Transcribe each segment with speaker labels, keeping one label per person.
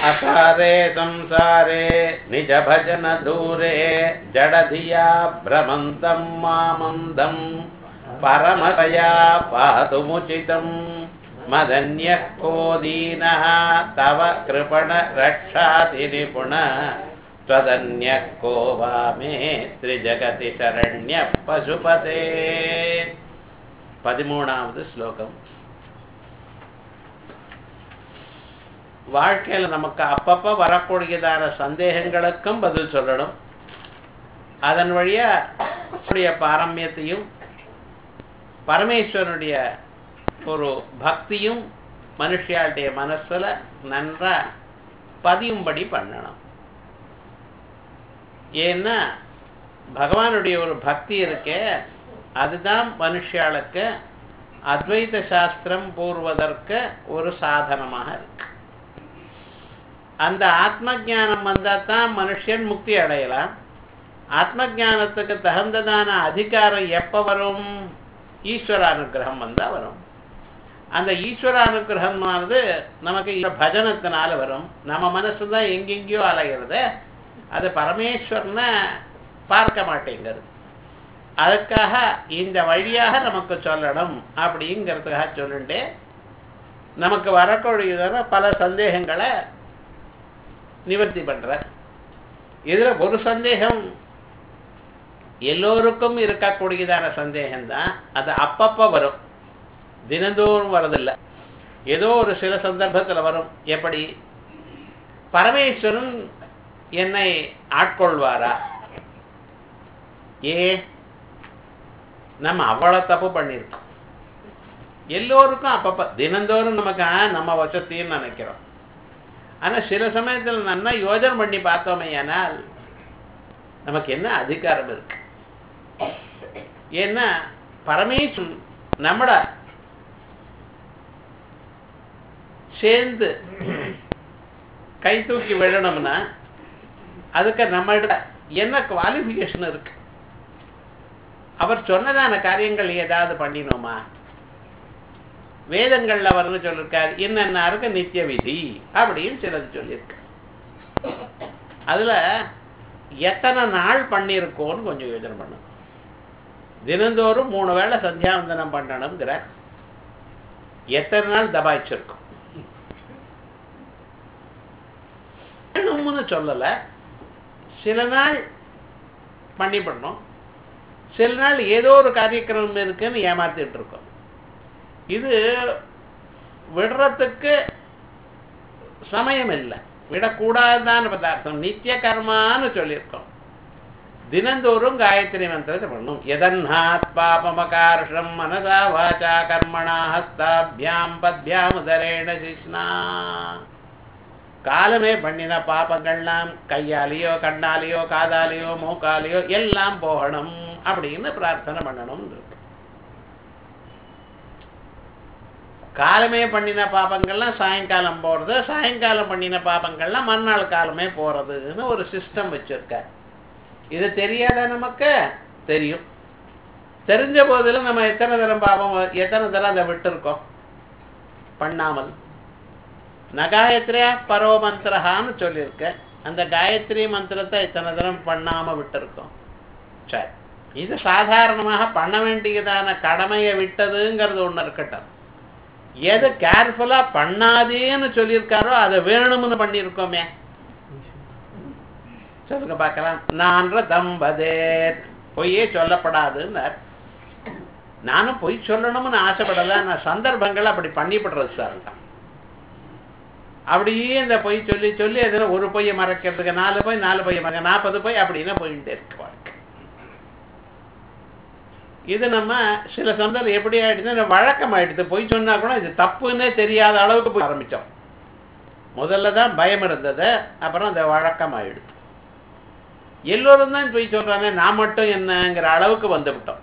Speaker 1: असारे संसारे निजभजनदूरे जडधिया भ्रमन्तं मामन्दं परमतया पातुमुचितं मदन्यः को दीनः तव कृपणरक्षातिनिपुण त्वदन्यः को वा मे त्रिजगति शरण्यः पशुपते பதிமூணாவது ஸ்லோகம் வாழ்க்கையில் நமக்கு அப்பப்போ வரக்கூடியதான சந்தேகங்களுக்கும் பதில் சொல்லணும் அதன் வழியா அவருடைய பாரம்யத்தையும் பரமேஸ்வரனுடைய ஒரு பக்தியும் மனுஷியாளுடைய மனசுல நன்றா பதியும்படி பண்ணணும் ஏன்னா பகவானுடைய ஒரு பக்தி இருக்கே அதுதான் மனுஷாளுக்கு அத்வைத சாஸ்திரம் கூறுவதற்கு ஒரு சாதனமாக இருக்கு அந்த ஆத்ம ஜானம் வந்தால் தான் மனுஷன் முக்தி அடையலாம் ஆத்ம ஜானத்துக்கு தகுந்ததான அதிகாரம் எப்போ வரும் ஈஸ்வர அனுகிரகம் வந்தால் வரும் அந்த ஈஸ்வர அனுகிரகமானது நமக்கு இந்த பஜனத்தினால வரும் நம்ம மனசு தான் எங்கெங்கேயோ அலைகிறது அது பரமேஸ்வரனை பார்க்க மாட்டேங்கிறது அதுக்காக இந்த வழியாக நமக்கு சொல்லணும் அப்படிங்கிறதுக்காக சொல்லிட்டு நமக்கு வரக்கூடியதான பல சந்தேகங்களை நிவர்த்தி பண்ற இதுல ஒரு சந்தேகம் எல்லோருக்கும் இருக்கக்கூடியதான சந்தேகம்தான் அது அப்பப்போ வரும் தினந்தோறும் வரதில்லை ஏதோ ஒரு சில சந்தர்ப்பத்தில் வரும் எப்படி பரமேஸ்வரன் என்னை ஆட்கொள்வாரா ஏ நம்ம அவ்வளோ தப்பு பண்ணியிருக்கோம் எல்லோருக்கும் அப்பப்போ தினந்தோறும் நமக்கு ஆ, நம்ம வசத்தின்னு நினைக்கிறோம் ஆனால் சில சமயத்தில் நல்லா யோஜனை பண்ணி பார்த்தோமே ஆனால் நமக்கு என்ன அதிகாரம் இருக்கு ஏன்னா பரமேஸ்வரன் நம்மட சேர்ந்து கை தூக்கி விழணும்னா அதுக்கு நம்மகிட்ட என்ன குவாலிஃபிகேஷன் இருக்கு அவர் சொன்னதான காரியங்கள் ஏதாவது பண்ணினோமா வேதங்கள்ல அவர்னு சொல்லியிருக்காரு என்னென்னாருக்கு நித்திய விதி அப்படின்னு சிலது சொல்லியிருக்கு அதுல எத்தனை நாள் பண்ணியிருக்கோன்னு கொஞ்சம் யோசனை பண்ணும் தினந்தோறும் மூணு வேளை சந்தியாவந்தனம் பண்ணணுங்கிற எத்தனை நாள் தபாய்ச்சிருக்கோம் வேணும்னு சொல்லலை சில நாள் பண்ணி பண்ணோம் சில நாள் ஏதோ ஒரு காரியக்கிரமம் இருக்குன்னு ஏமாத்திட்டு இருக்கோம் இது விடுறதுக்கு சமயம் இல்லை விடக்கூடாதான பதார்த்தம் நித்திய கர்மான்னு சொல்லியிருக்கோம் தினந்தோறும் காயத்ரி மந்திரத்தை பண்ணணும் எதன்னாத் பாபமகார்ஷம் மனசா வாச்சா கர்மணா ஹஸ்தாபியாம் பத்யாம் உதரேண சிஷ்ணா காலமே பண்ணின பாபங்கள்லாம் கையாலேயோ கண்ணாலேயோ காதாலேயோ மூக்காலேயோ எல்லாம் போகணும் அப்படின்னு பிரார்த்தனை பண்ணணும் இருக்கு காலமே பண்ணின பாபங்கள்லாம் சாயங்காலம் போகிறது சாயங்காலம் பண்ணின பாபங்கள்லாம் மறுநாள் காலமே போகிறதுன்னு ஒரு சிஸ்டம் வச்சுருக்க இது தெரியாத நமக்கு தெரியும் தெரிஞ்ச போதிலும் நம்ம எத்தனை தரம் பாபம் எத்தனை தரம் அதை விட்டுருக்கோம் பண்ணாமல் நகாயத்ரியா பரவ மந்திரஹான்னு சொல்லியிருக்கேன் அந்த காயத்ரி மந்திரத்தை இத்தனை தரம் பண்ணாமல் விட்டுருக்கோம் சரி இது சாதாரணமாக பண்ண வேண்டியதான கடமையை விட்டதுங்கிறது ஒன்று இருக்கட்டும் எது கேர்ஃபுல்லாக பண்ணாதேன்னு சொல்லியிருக்காரோ அதை வேணும்னு பண்ணியிருக்கோமே சொல்லுங்க பார்க்கலாம் நான்ற தம்பதே பொய்யே சொல்லப்படாதுன்னார் நானும் பொய் சொல்லணும்னு ஆசைப்படல நான் சந்தர்ப்பங்கள் அப்படி பண்ணிவிடுறது சார் அப்படியே இந்த பொய் சொல்லி சொல்லி எதுனா ஒரு பொய்யை மறைக்கிறதுக்கு நாலு பொய் நாலு பொய்யை மறைக்க நாற்பது பொய் அப்படின்னா போயிட்டே இருக்கு வாழ்க்கை இது நம்ம சில சந்தர்ப்பம் எப்படி ஆயிடுச்சுன்னா வழக்கம் ஆயிடுது பொய் சொன்னா கூட இது தப்புன்னே தெரியாத அளவுக்கு போய் ஆரம்பித்தோம் முதல்ல தான் பயம் இருந்தது அப்புறம் அந்த வழக்கம் ஆயிடுது எல்லோரும் தான் பொய் சொல்றாங்க நான் மட்டும் என்னங்கிற அளவுக்கு வந்து விட்டோம்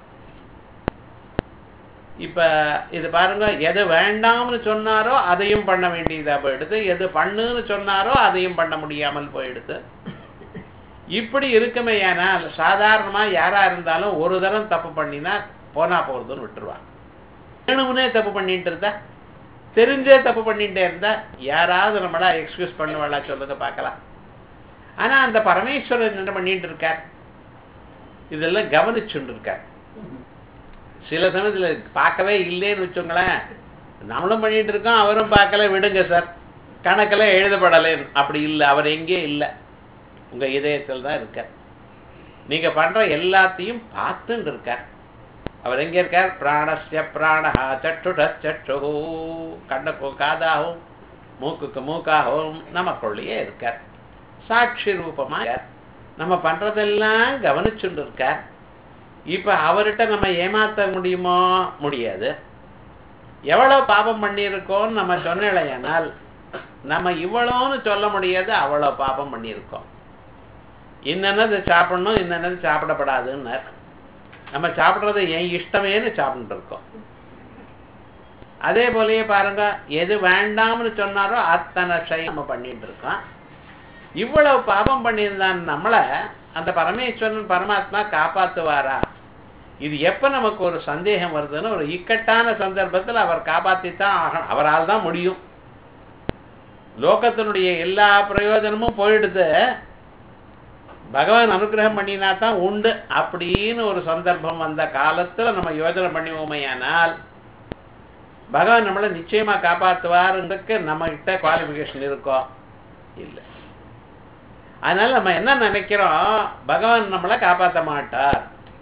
Speaker 1: இப்ப இது பாருங்க எது வேண்டாம்னு சொன்னாரோ அதையும் பண்ண வேண்டியதா போயிடுது எது பண்ணுன்னு சொன்னாரோ அதையும் பண்ண முடியாமல் போயிடுது இப்படி இருக்குமே ஏனால் சாதாரணமா யாரா இருந்தாலும் ஒரு தரம் தப்பு பண்ணினா போனா போறதுன்னு விட்டுருவாங்க வேணும்னே தப்பு பண்ணிட்டு இருந்தா தெரிஞ்சே தப்பு பண்ணிட்டே இருந்தா யாராவது நம்மளா எக்ஸ்கியூஸ் பண்ணுவாளா சொல்லுங்க பார்க்கலாம் ஆனா அந்த பரமேஸ்வரன் என்ன பண்ணிட்டு இருக்கார் இதெல்லாம் கவனிச்சுட்டு இருக்கார் சில சமயத்துல பார்க்கவே இல்லைன்னு வச்சுங்களேன் நம்மளும் பண்ணிட்டு இருக்கோம் அவரும் பார்க்கல விடுங்க சார் கணக்கில் எழுதப்படலைன்னு அப்படி இல்லை அவர் எங்கே இல்லை உங்க இதயத்தில் தான் இருக்கார் நீங்க பண்ற எல்லாத்தையும் பார்த்துட்டு இருக்கார் அவர் எங்க இருக்கார் பிராணஸ்ய பிராணஹா சட்டுட சட்டு கண்ணுக்கு காதாகவும் மூக்குக்கு மூக்காகவும் நமக்குள்ளேயே இருக்கார் சாட்சி ரூபமா இருக்கார் நம்ம பண்றதெல்லாம் கவனிச்சுட்டு இருக்கார் இப்ப அவர்கிட்ட நம்ம ஏமாத்த முடியுமோ முடியாது எவ்வளவு பாபம் பண்ணியிருக்கோம்னு நம்ம சொன்னலையானால் நம்ம இவ்வளோன்னு சொல்ல முடியாது அவ்வளோ பாபம் பண்ணியிருக்கோம் இன்னென்னது சாப்பிடணும் இன்னென்னது சாப்பிடப்படாதுன்னார் நம்ம சாப்பிட்றது என் இஷ்டமேன்னு சாப்பிட்டு இருக்கோம் அதே போலயே பாருங்க எது வேண்டாம்னு சொன்னாரோ அத்தனை செயல் நம்ம பண்ணிட்டு இருக்கோம் இவ்வளவு பாபம் பண்ணியிருந்தான் நம்மளை அந்த பரமேஸ்வரன் பரமாத்மா காப்பாத்துவாரா இது எப்ப நமக்கு ஒரு சந்தேகம் வருதுன்னு ஒரு இக்கட்டான சந்தர்ப்பத்தில் அவர் காப்பாத்தித்தான் ஆகணும் அவரால் தான் முடியும் லோகத்தினுடைய எல்லா பிரயோஜனமும் போயிடுது பகவான் அனுகிரகம் பண்ணினா தான் உண்டு அப்படின்னு ஒரு சந்தர்ப்பம் வந்த காலத்துல நம்ம யோஜனை பண்ணுவோமையானால் பகவான் நம்மளை நிச்சயமா காப்பாற்றுவாருன்றதுக்கு நம்ம கிட்ட குவாலிஃபிகேஷன் இருக்கோம் இல்லை அதனால நம்ம என்ன நினைக்கிறோம் பகவான் நம்மளை காப்பாற்ற மாட்டார்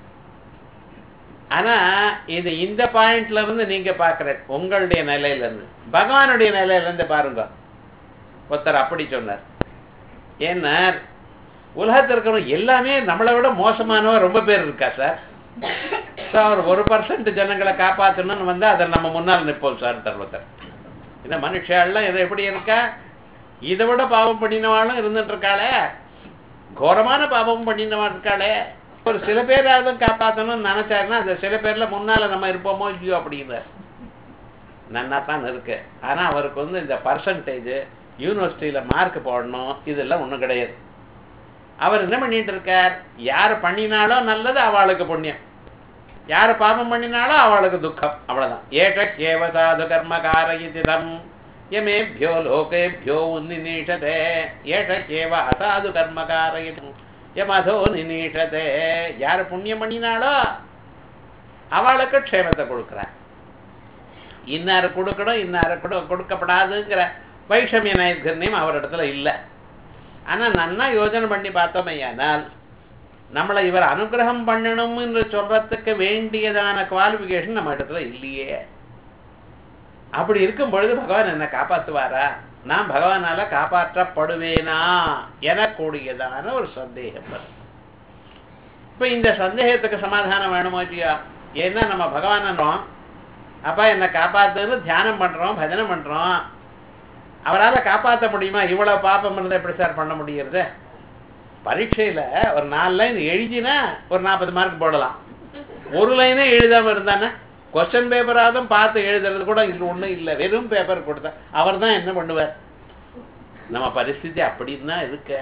Speaker 1: ஆனா இது இந்த பாயிண்ட்ல இருந்து நீங்க பாக்குற உங்களுடைய நிலையில இருந்து பகவானுடைய நிலையில இருந்து பாருங்க ஒருத்தர் அப்படி சொன்னார் ஏன்னா உலகத்தில் இருக்கிறவங்க எல்லாமே நம்மளை விட மோசமானவ ரொம்ப பேர் இருக்கா சார் சார் ஒரு பர்சன்ட் ஜனங்களை காப்பாற்றணும்னு வந்து அதை நம்ம முன்னால் நிற்போம் சார் தர்வத்தர் இந்த மனுஷாலாம் இது எப்படி இருக்கா இதை விட பாவம் பண்ணினவாளும் இருந்துட்டு இருக்காளே கோரமான பாவம் பண்ணினவாள் இருக்காளே ஒரு சில பேராவது காப்பாற்றணும்னு நினைச்சாருன்னா அந்த சில பேர்ல முன்னால நம்ம இருப்போமோ இல்லையோ அப்படிங்கிறார் நன்னா தான் இருக்கு ஆனா அவருக்கு வந்து இந்த பர்சன்டேஜ் யூனிவர்சிட்டியில மார்க் போடணும் இதெல்லாம் ஒண்ணும் கிடையாது அவர் என்ன பண்ணிட்டு இருக்கார் யார் பண்ணினாலோ நல்லது அவளுக்கு புண்ணியம் யார் பாபம் பண்ணினாலோ அவளுக்கு துக்கம் அவ்வளவுதான் ஏஷ கேவ சாது கர்ம காரயிதிதம் யமேபியோ லோகேபியோ நிநீஷதே ஏஷ கேவ அசாது கர்ம காரயிதம் யமதோ நிநீஷதே யார் புண்ணியம் பண்ணினாலோ அவளுக்கு க்ஷேமத்தை கொடுக்குறார் இன்னாரு கொடுக்கணும் இன்னாரு கொடு கொடுக்கப்படாதுங்கிற வைஷமிய நைர்கண்யம் அவரிடத்துல இல்லை ஆனா நன்னா யோஜனை பண்ணி பார்த்தோமையானால் நம்மளை இவர் அனுகிரகம் பண்ணணும் என்று சொல்றதுக்கு வேண்டியதான குவாலிபிகேஷன் நம்ம இடத்துல இல்லையே அப்படி இருக்கும் பொழுது பகவான் என்ன காப்பாத்துவாரா நான் பகவானால காப்பாற்றப்படுவேனா எனக்கூடியதான ஒரு சந்தேகம் வரும் இப்ப இந்த சந்தேகத்துக்கு சமாதானம் வேணுமோ இல்லையா ஏன்னா நம்ம பகவானோம் அப்பா என்னை காப்பாத்துன்னு தியானம் பண்றோம் பஜனை பண்றோம் அவரால் காப்பாற்ற முடியுமா இவ்வளவு பாப்பம் இருந்தால் எப்படி சார் பண்ண முடியறது பரீட்சையில ஒரு நாலு லைன் எழுதினா ஒரு நாற்பது மார்க் போடலாம் ஒரு லைனே எழுதாம இருந்தானே கொஸ்டின் பேப்பராதும் பார்த்து எழுதுறது கூட இது ஒண்ணும் இல்லை வெறும் பேப்பர் கொடுத்தா அவர் தான் என்ன பண்ணுவார் நம்ம பரிஸ்திதி அப்படின்னு தான் இருக்கு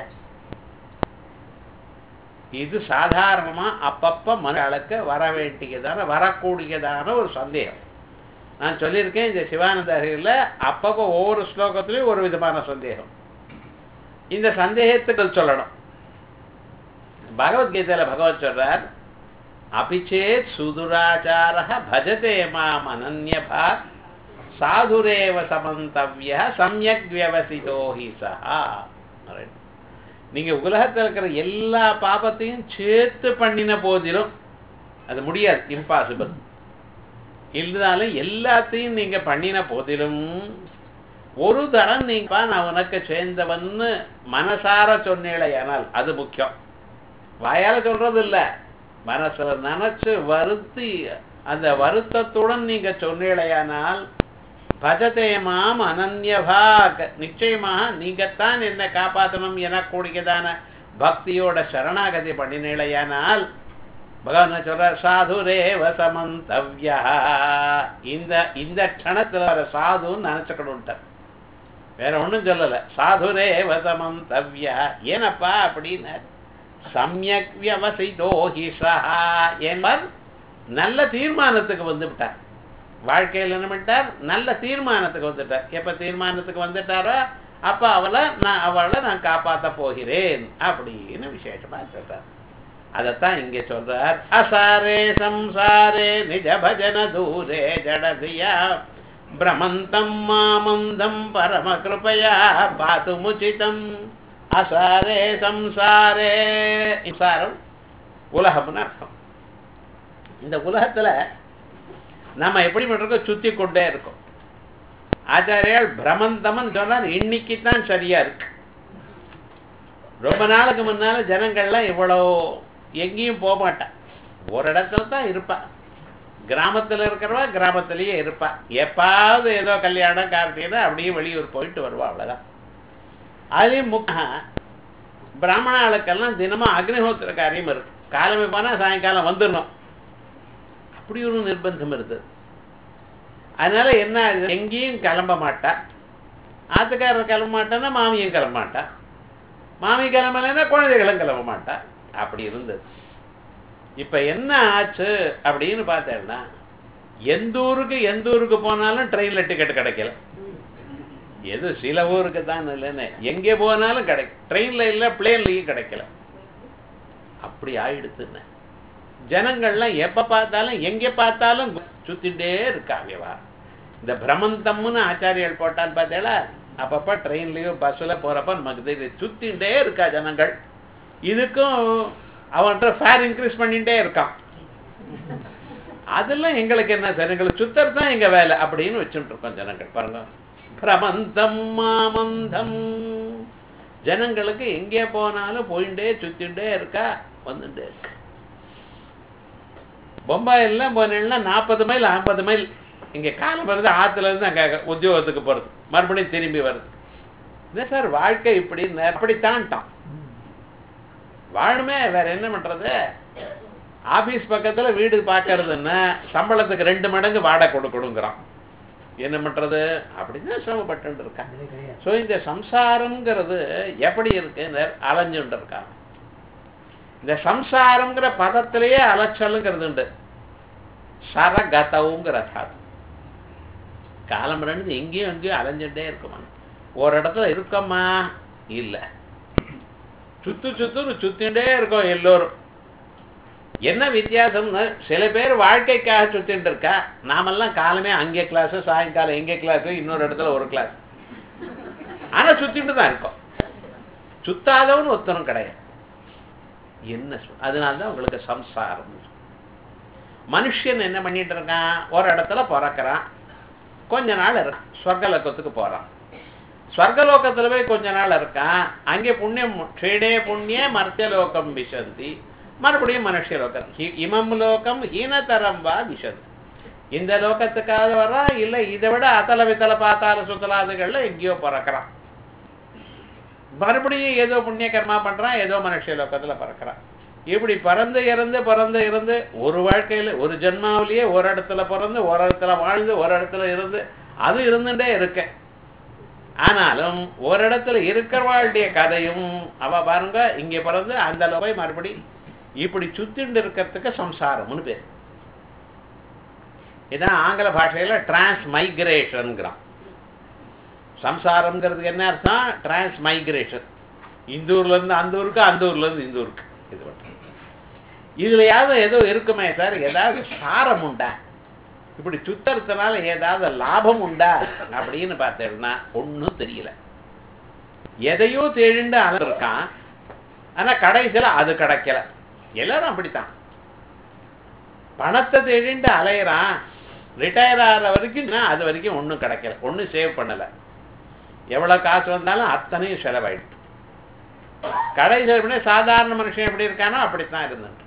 Speaker 1: இது சாதாரணமா அப்பப்ப மனுஷாளுக்கு வர வேண்டியதான வரக்கூடியதான ஒரு சந்தேகம் நான் சொல்லியிருக்கேன் இந்த சிவானந்த அருகில் அப்பப்போ ஒவ்வொரு ஸ்லோகத்திலையும் ஒரு விதமான சந்தேகம் இந்த சந்தேகத்துக்கு சொல்லணும் பகவத்கீதையில பகவத் சொல்றார் அபிச்சேத் சுதுராச்சார பஜதே மாம் அனன்யபா சாதுரேவ சமந்தவ்ய சமயக் வியவசிதோ ஹி சஹா நீங்க உலகத்தில் இருக்கிற எல்லா பாபத்தையும் சேர்த்து பண்ணின போதிலும் அது முடியாது இம்பாசிபிள் இருந்தாலும் எல்லாத்தையும் நீங்க பண்ணின போதிலும் ஒரு தரம் நீங்கப்பா நான் உனக்கு சேர்ந்தவன்னு மனசார சொன்னீழையானால் அது முக்கியம் வாயால சொல்றது இல்ல மனசுல நினைச்சு வருத்தி அந்த வருத்தத்துடன் நீங்க சொன்னீழையானால் பஜதேமாம் அனன்யபாக் நிச்சயமாக நீங்கத்தான் என்னை காப்பாற்றணும் எனக்கூடியதான பக்தியோட சரணாகதி பண்ணினீழையானால் பகவான் சொல்றார் சாதுரேவ சமந்தவ்யா இந்த இந்த க்ஷணத்துல வர சாதுன்னு நினைச்சுக்கணும்ட்டார் வேற ஒண்ணும் சொல்லல சாதுரேவ சமந்தவ்யா ஏனப்பா அப்படின்னு சமயக் வியவசிதோ ஹி சஹா என்பார் நல்ல தீர்மானத்துக்கு வந்து விட்டார் வாழ்க்கையில் என்ன பண்ணிட்டார் நல்ல தீர்மானத்துக்கு வந்துட்டார் எப்ப தீர்மானத்துக்கு வந்துட்டாரோ அப்ப அவளை நான் அவளை நான் காப்பாத்த போகிறேன் அப்படின்னு விசேஷமா சொல்றார் அதத்தான் இங்க சொல்றார் அசாரே சம்சாரே நிஜ பஜன தூரே ஜடதியா பிரமந்தம் மாமந்தம் பரம கிருபயா பாத்துமுச்சிதம் அசாரே சம்சாரே சம்சாரம் உலகம்னு அர்த்தம் இந்த உலகத்துல நம்ம எப்படி பண்ணிருக்கோம் சுத்தி கொண்டே இருக்கோம் ஆச்சாரியால் பிரமந்தம்னு சொன்னால் இன்னைக்கு தான் சரியா இருக்கு ரொம்ப நாளுக்கு முன்னால ஜனங்கள்லாம் இவ்வளோ எங்கேயும் போக மாட்டா ஒரு இடத்துல தான் இருப்பா கிராமத்துல இருக்கிறவா கிராமத்திலேயே இருப்பா எப்பாவது ஏதோ கல்யாணம் கார்த்திகை அப்படியே வெளியூர் போயிட்டு வருவா அவ்வளவுதான் அதுலேயும் முக்க பிராமண ஆளுக்கெல்லாம் தினமும் அக்னிஹோத்திர காரியம் இருக்கு காலமே போனா சாயங்காலம் வந்துடணும் அப்படி ஒரு நிர்பந்தம் இருந்தது அதனால என்ன ஆகுது எங்கேயும் கிளம்ப மாட்டா ஆத்துக்காரர் கிளம்ப மாட்டான்னா மாமியும் கிளம்ப மாட்டா மாமி கிளம்பலைன்னா குழந்தைகளும் கிளம்ப மாட்டா அப்படி இருந்தது இப்ப என்ன ஆச்சு அப்படின்னு பார்த்தேன்னா எந்த ஊருக்கு எந்த ஊருக்கு போனாலும் ட்ரெயின்ல டிக்கெட் கிடைக்கல எது சில ஊருக்கு தான் இல்லைன்னு எங்கே போனாலும் கிடைக்கும் ட்ரெயின்ல இல்லை பிளேன்லயும் கிடைக்கல அப்படி ஆயிடுத்துன்னு ஜனங்கள்லாம் எப்ப பார்த்தாலும் எங்க பார்த்தாலும் சுத்திட்டே இருக்காங்கவா இந்த பிரமந்தம்னு ஆச்சாரியர்கள் போட்டான்னு பார்த்தேளா அப்பப்ப ட்ரெயின்லயோ பஸ்ல போறப்ப நமக்கு தெரியுது சுத்திட்டே இருக்கா ஜனங்கள் இதுக்கும் அவன்கிட்ட ஃபேர் இன்க்ரீஸ் பண்ணிட்டே இருக்கான் அதெல்லாம் எங்களுக்கு என்ன சார் எங்களுக்கு சுத்தர் தான் எங்க வேலை அப்படின்னு வச்சுட்டு இருக்கோம் ஜனங்கள் பாருங்க பிரமந்தம் மாமந்தம் ஜனங்களுக்கு எங்கே போனாலும் போயிட்டே சுத்திட்டே இருக்கா வந்துட்டே இருக்கா பொம்பாயெல்லாம் போனேன்னா நாற்பது மைல் ஐம்பது மைல் இங்கே காலம் வருது ஆற்றுல இருந்து அங்கே உத்தியோகத்துக்கு போகிறது மறுபடியும் திரும்பி வருது என்ன சார் வாழ்க்கை இப்படி அப்படித்தான்ட்டான் வாழணுமே வேற என்ன பண்றது ஆபீஸ் பக்கத்துல வீடு பார்க்கறதுன்னா சம்பளத்துக்கு ரெண்டு மடங்கு வாடகை கொடுக்கணுங்கிறான் என்ன பண்றது அப்படிதான் சிரமப்பட்டு இருக்கான் ஸோ இந்த சம்சாரம்ங்கிறது எப்படி இருக்கு அலைஞ்சுட்டு இருக்கான் இந்த சம்சாரம்ங்கிற பதத்திலேயே அலைச்சலுங்கிறது உண்டு சரகதவுங்கிற தாது காலம் ரெண்டு எங்கேயும் எங்கேயும் அலைஞ்சுட்டே இருக்குமா ஒரு இடத்துல இருக்கோமா இல்லை சுத்து சுத்துன்னு சுத்தின்டே இருக்கோம் எல்லோரும் என்ன வித்தியாசம்னு சில பேர் வாழ்க்கைக்காக சுத்திட்டு இருக்கா நாமெல்லாம் காலமே அங்கே கிளாஸ் சாயங்காலம் எங்கே கிளாஸ் இன்னொரு இடத்துல ஒரு கிளாஸ் ஆனா சுத்திட்டு தான் இருக்கோம் சுத்தாதவன்னு ஒத்தனும் கிடையாது என்ன சொல் அதனால்தான் உங்களுக்கு சம்சாரம் மனுஷன் என்ன பண்ணிட்டு இருக்கான் ஒரு இடத்துல பிறக்கிறான் கொஞ்ச நாள் இருக்கான் ஸ்வர்கலோகத்துக்கு போறான் ஸ்வர்கலோகத்துல போய் கொஞ்ச நாள் இருக்கான் அங்கே புண்ணியம் க்ஷீடே புண்ணிய மர்த்தியலோகம் விசந்தி மறுபடியும் மனுஷலோகம் இமம் லோகம் ஹீனதரம் வா விசந்தி இந்த லோகத்துக்காக வர்றான் இல்லை இதை விட அத்தல வித்தல பாத்தால சுத்தலாதுகள்ல எங்கேயோ பிறக்கிறான் மறுபடியும் ஏதோ புண்ணிய கர்மா பண்றான் ஏதோ மனுஷ லோகத்துல பிறக்கிறான் இப்படி பறந்து இறந்து பறந்து இருந்து ஒரு வாழ்க்கையில ஒரு ஜென்மாவிலேயே ஒரு இடத்துல பிறந்து ஒரு இடத்துல வாழ்ந்து ஒரு இடத்துல இருந்து அது இருந்துட்டே இருக்க ஆனாலும் ஒரு இடத்துல இருக்கிறவாளுடைய கதையும் அவ பாருங்க இங்க பிறந்து அந்த போய் மறுபடி இப்படி சுத்திண்டு இருக்கிறதுக்கு சம்சாரம்னு பேர் இதான் ஆங்கில பாஷையில டிரான்ஸ் மைக்ரேஷன்ங்கிறான் சம்சாரம்ங்கிறதுக்கு என்ன அர்த்தம் டிரான்ஸ் மைக்ரேஷன் இந்த ஊர்ல இருந்து அந்த ஊருக்கு அந்த ஊர்ல இருந்து இந்த ஊருக்கு இது பண்றது இதுலயாவது ஏதோ இருக்குமே சார் ஏதாவது சாரம் உண்டா இப்படி சுத்தறதுனால ஏதாவது லாபம் உண்டா அப்படின்னு பார்த்தேன்னா ஒன்றும் தெரியல எதையோ தேடிண்டு அலர்க்கான் ஆனா கடைசியில் அது கிடைக்கல எல்லாரும் அப்படித்தான் பணத்தை தேடிண்டு அலையிறான் ரிட்டையர் ஆகிற வரைக்கும் அது வரைக்கும் ஒன்றும் கிடைக்கல ஒன்றும் சேவ் பண்ணலை எவ்வளோ காசு வந்தாலும் அத்தனையும் செலவாயிடுது கடைசியில் சாதாரண மனுஷன் எப்படி இருக்கானோ அப்படித்தான் இருந்துட்டு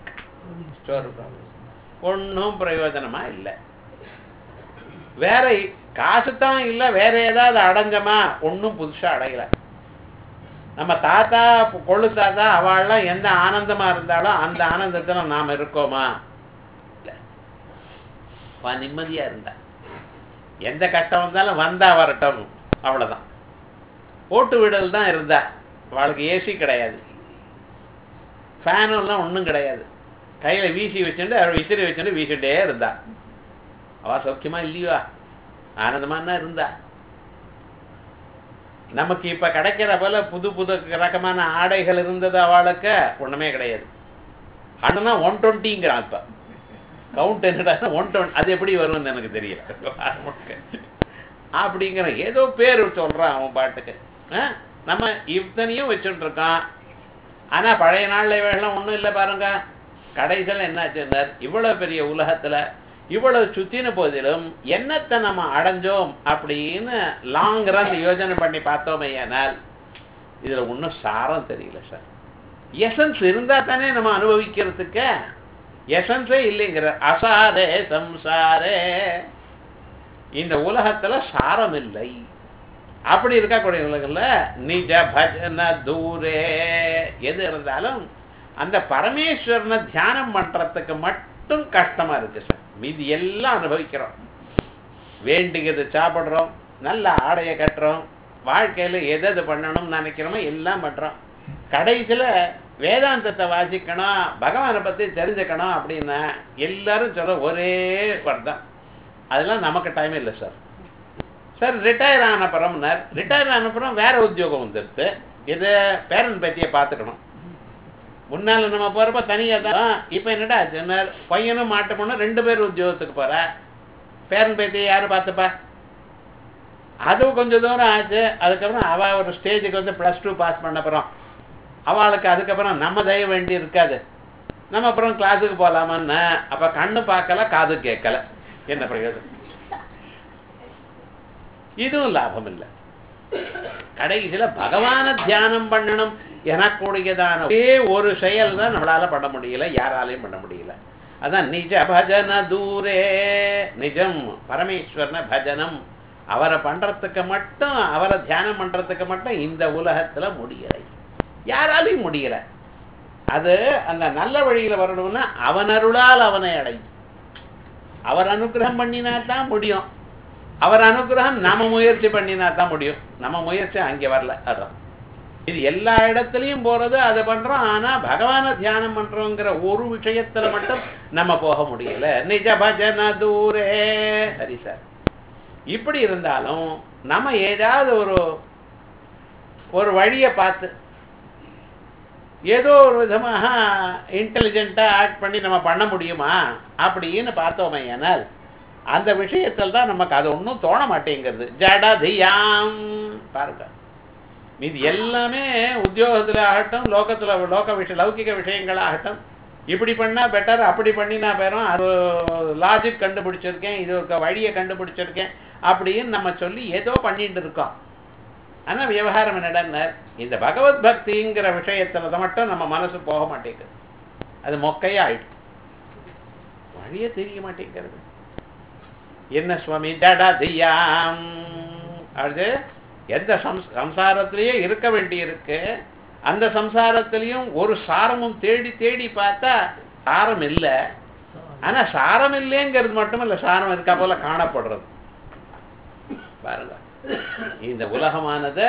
Speaker 1: ஒன்றும் பிரயோஜனமா இல்லை வேற காசு தான் இல்லை வேற ஏதாவது அடைஞ்சமா ஒன்றும் புதுசா அடையல நம்ம தாத்தா கொள்ளு தாத்தா அவள்லாம் எந்த ஆனந்தமா இருந்தாலும் அந்த ஆனந்தத்துல நாம் இருக்கோமா இல்லை நிம்மதியா இருந்தா எந்த கஷ்டம் வந்தாலும் வந்தா வரட்டும் அவ்வளவுதான் ஓட்டு வீடல் தான் இருந்தா அவளுக்கு ஏசி கிடையாது ஃபேனும் ஒன்றும் கிடையாது கையில் வீசி வச்சுட்டு அவள் விசிறி வச்சுட்டு வீசிட்டே இருந்தா அவ சௌக்கியமா இல்லையா ஆனந்தமா தான் இருந்தா நமக்கு இப்ப கிடைக்கிற போல புது புது ரகமான ஆடைகள் இருந்தது அவளுக்கு ஒண்ணுமே கிடையாது ஆனா ஒன் டுவெண்ட்டிங்கிறான் இப்ப கவுண்ட் என்னடா ஒன் டுவெண்ட்டி அது எப்படி வரும்னு எனக்கு தெரியல அப்படிங்கிற ஏதோ பேர் சொல்றான் அவன் பாட்டுக்கு ஆ? நம்ம இத்தனையும் வச்சுட்டு இருக்கான் ஆனா பழைய நாள்ல இவைகள்லாம் ஒண்ணும் இல்லை பாருங்க கடைசியில் என்னாச்சுன்னார் இவ்வளவு பெரிய உலகத்துல இவ்வளவு சுத்தின போதிலும் என்னத்தை நம்ம அடைஞ்சோம் அப்படின்னு லாங் ரன் யோஜனை பண்ணி பார்த்தோமே ஆனால் இதுல ஒன்றும் சாரம் தெரியல சார் எசன்ஸ் இருந்தா தானே நம்ம அனுபவிக்கிறதுக்கு எசன்ஸே இல்லைங்கிற அசாரே சம்சாரே இந்த உலகத்துல சாரம் இல்லை அப்படி இருக்கக்கூடிய உலகத்துல நிஜ பஜன தூரே எது இருந்தாலும் அந்த பரமேஸ்வரனை தியானம் பண்றதுக்கு மட்டும் கஷ்டமா இருக்கு சார் மீதி எல்லாம் அனுபவிக்கிறோம் வேண்டியது சாப்பிடுறோம் நல்ல ஆடையை கட்டுறோம் வாழ்க்கையில எது எது பண்ணணும்னு நினைக்கிறோமோ எல்லாம் பண்றோம் கடைசியில வேதாந்தத்தை வாசிக்கணும் பகவானை பத்தி தெரிஞ்சுக்கணும் அப்படின்னா எல்லாரும் சொல்ற ஒரே வர்தான் அதெல்லாம் நமக்கு டைம் இல்லை சார் சார் ரிட்டையர் ஆன பிறம்னார் ரிட்டையர் ஆன பிறகு வேற உத்தியோகம் வந்துடுது இது பேரன் பேத்தியை பார்த்துக்கணும் முன்னால நம்ம போறப்ப தனியா தான் இப்போ என்னடா ஆச்சுன்னார் பையனும் மாட்டு பொண்ணும் ரெண்டு பேரும் உத்தியோகத்துக்கு போற பேரன் பேத்தியை யாரு பார்த்துப்பா அதுவும் கொஞ்சம் தூரம் ஆச்சு அதுக்கப்புறம் அவ ஒரு ஸ்டேஜுக்கு வந்து ப்ளஸ் டூ பாஸ் பண்ண அப்புறம் அவளுக்கு அதுக்கப்புறம் நம்ம தய வேண்டி இருக்காது நம்ம அப்புறம் கிளாஸுக்கு போகலாமான்னு அப்ப கண்ணு பார்க்கல காது கேட்கல என்ன பிரயோஜனம் இதுவும் லாபம் இல்லை கடைசியில பகவான தியானம் பண்ணணும் எனக்கூடியதான ஒரே ஒரு செயல் தான் நம்மளால பண்ண முடியல யாராலையும் பண்ண முடியல அதான் நிஜ பஜன தூரே நிஜம் பரமேஸ்வரன பஜனம் அவரை பண்றதுக்கு மட்டும் அவரை தியானம் பண்றதுக்கு மட்டும் இந்த உலகத்துல முடியலை யாராலையும் முடியல அது அந்த நல்ல வழியில வரணும்னா அவன் அருளால் அவனை அடையும் அவர் அனுகிரகம் பண்ணினா தான் முடியும் அவர் அனுகிரகம் நம்ம முயற்சி பண்ணினா தான் முடியும் நம்ம முயற்சி அங்கே வரல அதான் இது எல்லா இடத்துலையும் போறது அதை பண்றோம் ஆனா பகவானை தியானம் பண்றோங்கிற ஒரு விஷயத்துல மட்டும் நம்ம போக முடியல நிஜ பஜன தூரே சரி சார் இப்படி இருந்தாலும் நம்ம ஏதாவது ஒரு ஒரு வழியை பார்த்து ஏதோ ஒரு விதமாக இன்டெலிஜென்ட்டாக ஆக்ட் பண்ணி நம்ம பண்ண முடியுமா அப்படின்னு பார்த்தோமே ஆனால் அந்த விஷயத்தில் தான் நமக்கு அது ஒன்றும் தோண மாட்டேங்கிறது ஜடதியாம் பாருங்க இது எல்லாமே உத்தியோகத்தில் ஆகட்டும் லோகத்தில் லோக விஷய லௌகிக விஷயங்களாகட்டும் இப்படி பண்ணால் பெட்டர் அப்படி பண்ணினா பேரும் அது லாஜிக் கண்டுபிடிச்சிருக்கேன் இது ஒரு வழியை கண்டுபிடிச்சிருக்கேன் அப்படின்னு நம்ம சொல்லி ஏதோ பண்ணிட்டு இருக்கோம் ஆனா விவகாரம் என்னடா இந்த பகவத் பக்திங்கிற விஷயத்துல தான் மட்டும் நம்ம மனசு போக மாட்டேங்குது அது மொக்கையா ஆயிடுச்சு வழியே தெரிய மாட்டேங்கிறது என்ன சுவாமி ஜடா தியாம் அது எந்த சம்ஸ் சம்சாரத்திலேயே இருக்க வேண்டி இருக்கு அந்த சம்சாரத்திலையும் ஒரு சாரமும் தேடி தேடி பார்த்தா சாரம் இல்லை ஆனா சாரம் இல்லைங்கிறது மட்டும் இல்ல சாரம் இருக்கா போல காணப்படுறது பாருங்க இந்த உலகமானது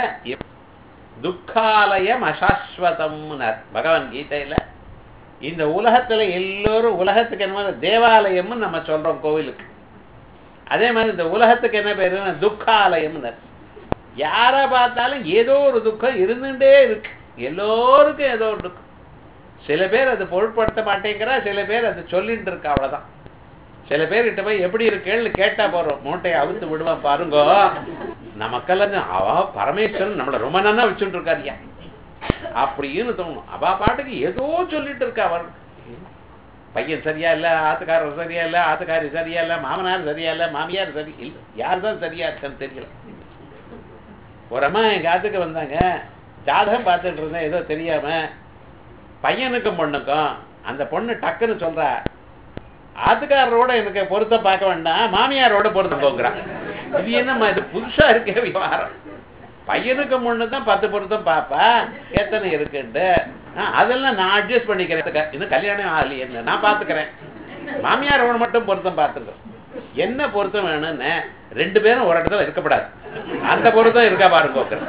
Speaker 1: துக்காலயம் அசாஸ்வதம்னர் பகவத்கீதையில இந்த உலகத்துல எல்லோரும் உலகத்துக்கு என்ன தேவாலயம்னு நம்ம சொல்றோம் கோவிலுக்கு அதே மாதிரி இந்த உலகத்துக்கு என்ன பேரு துக்காலயம்னர் யாரை பார்த்தாலும் ஏதோ ஒரு துக்கம் இருந்துட்டே இருக்கு எல்லோருக்கும் ஏதோ ஒரு துக்கம் சில பேர் அது பொருட்படுத்த மாட்டேங்கிறா சில பேர் அது சொல்லிட்டு இருக்கா அவ்வளவுதான் சில பேர்கிட்ட போய் எப்படி இருக்கேன்னு கேட்டா போறோம் மூட்டையை அவுத்து விடுவான் பாருங்க நமக்கெல்லாம் அவ பரமேஸ்வரன் நம்மள ரொம்ப நல்லா வச்சுட்டு இருக்காருயா அப்படின்னு தோணும் அவ பாட்டுக்கு ஏதோ சொல்லிட்டு இருக்கா அவர் பையன் சரியா இல்ல ஆத்துக்காரர் சரியா இல்ல ஆத்துக்காரி சரியா இல்ல மாமனார் சரியா இல்ல மாமியார் சரி இல்ல யார் தான் சரியா இருக்கான்னு தெரியல ஒரு அம்மா எங்க ஆத்துக்கு வந்தாங்க ஜாதகம் பார்த்துட்டு இருந்தேன் ஏதோ தெரியாம பையனுக்கும் பொண்ணுக்கும் அந்த பொண்ணு டக்குன்னு சொல்றா ஆத்துக்காரரோட எனக்கு பொருத்தம் பார்க்க வேண்டாம் மாமியாரோட பொருத்தம் போக்குறான் இது என்னம்மா இது புதுசா இருக்கே விவகாரம் பையனுக்கு முன்னு தான் பத்து பொருத்தம் பாப்பா எத்தனை இருக்குன்ட்டு ஆ, அதெல்லாம் நான் அட்ஜஸ்ட் பண்ணிக்கிறேன் இன்னும் கல்யாணம் ஆகலையே என்ன நான் பார்த்துக்கிறேன் மாமியாரோட மட்டும் பொருத்தம் பார்த்துக்கோ என்ன பொருத்தம் வேணும்னு ரெண்டு பேரும் ஒரு இடத்துல இருக்கப்படாது அந்த பொருத்தம் இருக்கா பாருங்க உட்காரு.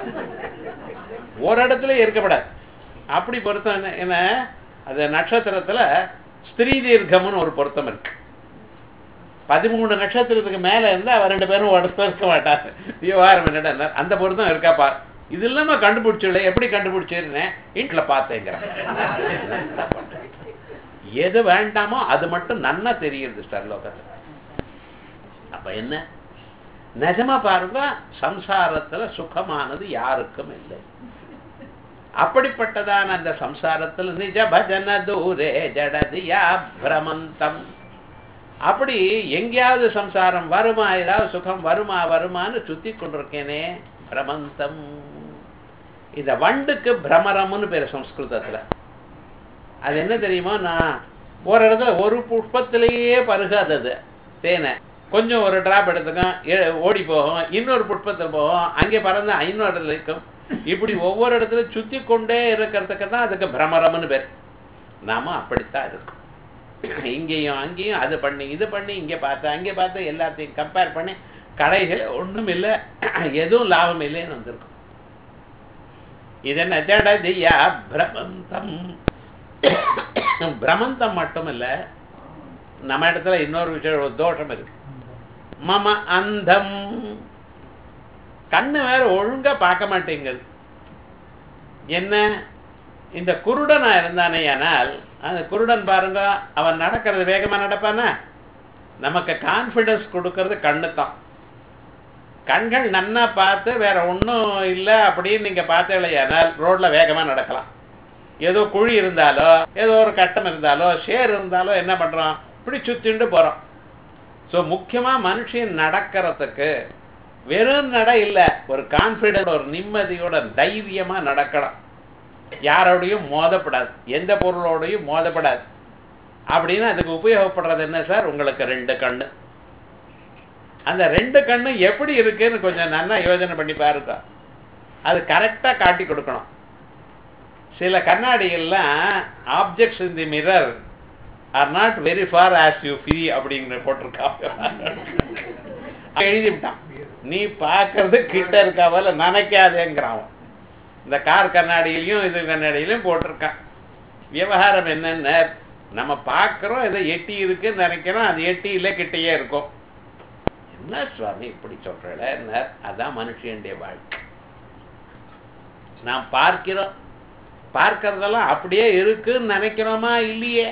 Speaker 1: ஒரு இடத்துல இருக்கப்படாது அப்படி பொருத்தம் என்ன என்ன அது நட்சத்திரத்துல ஸ்திரீ தீர்க்கம்னு ஒரு பொருத்தம் இருக்கு பதிமூணு நட்சத்திரத்துக்கு மேல இருந்தா அவ ரெண்டு பேரும் உடம்பு இருக்க மாட்டாங்க விவகாரம் என்னடா அந்த பொருத்தம் இருக்காப்பா இது இல்லாம கண்டுபிடிச்சிடல எப்படி கண்டுபிடிச்சிருந்தேன் வீட்டுல பார்த்தேங்கிறேன் எது வேண்டாமோ அது மட்டும் நன்னா தெரியுது ஸ்டர்லோகத்தில் அப்ப என்ன நிஜமா பாருங்க சம்சாரத்துல சுகமானது யாருக்கும் இல்லை அப்படிப்பட்டதான அந்த சம்சாரத்தில் நிஜ பஜன தூரே ஜடதியா பிரமந்தம் அப்படி எங்கேயாவது சம்சாரம் வருமா ஏதாவது சுகம் வருமா வருமான்னு சுத்தி கொண்டிருக்கேனே பிரமந்தம் இந்த வண்டுக்கு பிரமரம்னு பேரு சம்ஸ்கிருதத்துல அது என்ன தெரியுமா நான் ஒரு இடத்துல ஒரு புஷ்பத்திலேயே பருகாதது தேனை கொஞ்சம் ஒரு டிராப் எடுத்துக்கும் ஓடி போகும் இன்னொரு புஷ்பத்தில் போகும் அங்கே பறந்து இன்னொரு இடத்துல இருக்கும் இப்படி ஒவ்வொரு இடத்துல சுத்தி கொண்டே இருக்கிறதுக்கு தான் அதுக்கு பிரமரம்னு பேர் நாம அப்படித்தான் இருக்கும் இங்கேயும் அங்கேயும் அது பண்ணி இது பண்ணி இங்கே பார்த்து அங்கே பார்த்து எல்லாத்தையும் கம்பேர் பண்ணி கடைகள் ஒன்றும் இல்லை எதுவும் லாபம் இல்லைன்னு வந்திருக்கும் இது என்ன ஜடதியா பிரமந்தம் பிரமந்தம் மட்டும் இல்லை நம்ம இடத்துல இன்னொரு விஷயம் ஒரு தோஷம் இருக்கு மம அந்தம் கண்ணு வேற ஒழுங்கா பார்க்க மாட்டேங்குது என்ன இந்த குருடனா இருந்தானே ஆனால் அந்த குருடன் பாருங்க அவன் நடக்கிறது வேகமா நடப்பானா நமக்கு கான்ஃபிடன்ஸ் கொடுக்கறது கண்ணு தான் கண்கள் நன்னா பார்த்து வேற ஒன்றும் இல்லை அப்படின்னு நீங்க பார்த்தீங்களேனால் ரோட்ல வேகமா நடக்கலாம் ஏதோ குழி இருந்தாலோ ஏதோ ஒரு கட்டம் இருந்தாலோ ஷேர் இருந்தாலோ என்ன பண்றோம் இப்படி சுத்திண்டு போறோம் ஸோ முக்கியமா மனுஷன் நடக்கிறதுக்கு வெறும் நட இல்லை ஒரு கான்ஃபிடென்ட் ஒரு நிம்மதியோட தைரியமா நடக்கலாம் யாரோடையும் மோதப்படாது எந்த பொருளோடையும் மோதப்படாது அப்படின்னு அதுக்கு உபயோகப்படுறது என்ன சார் உங்களுக்கு ரெண்டு கண்ணு அந்த ரெண்டு கண்ணு எப்படி இருக்குன்னு கொஞ்சம் நல்லா யோஜனை பண்ணி பாருங்க அது கரெக்டாக காட்டி கொடுக்கணும் சில கண்ணாடிகள்லாம் objects in the mirror are not very far as you feel அப்படிங்கிற போட்டிருக்காங்க எழுதி விட்டான் நீ பார்க்கறது கிட்ட இருக்காவல நினைக்காதேங்கிறான் இந்த கார் கண்ணாடியிலையும் இது கண்ணாடியிலையும் போட்டிருக்கான் விவகாரம் என்னென்ன நம்ம பார்க்குறோம் இதை எட்டி இருக்குன்னு நினைக்கிறோம் அது எட்டி இல்லை கிட்டேயே இருக்கும் என்ன சுவாமி இப்படி சொல்றல என்ன அதான் மனுஷனுடைய வாழ்க்கை நாம் பார்க்கிறோம் பார்க்கறதெல்லாம் அப்படியே இருக்குன்னு நினைக்கிறோமா இல்லையே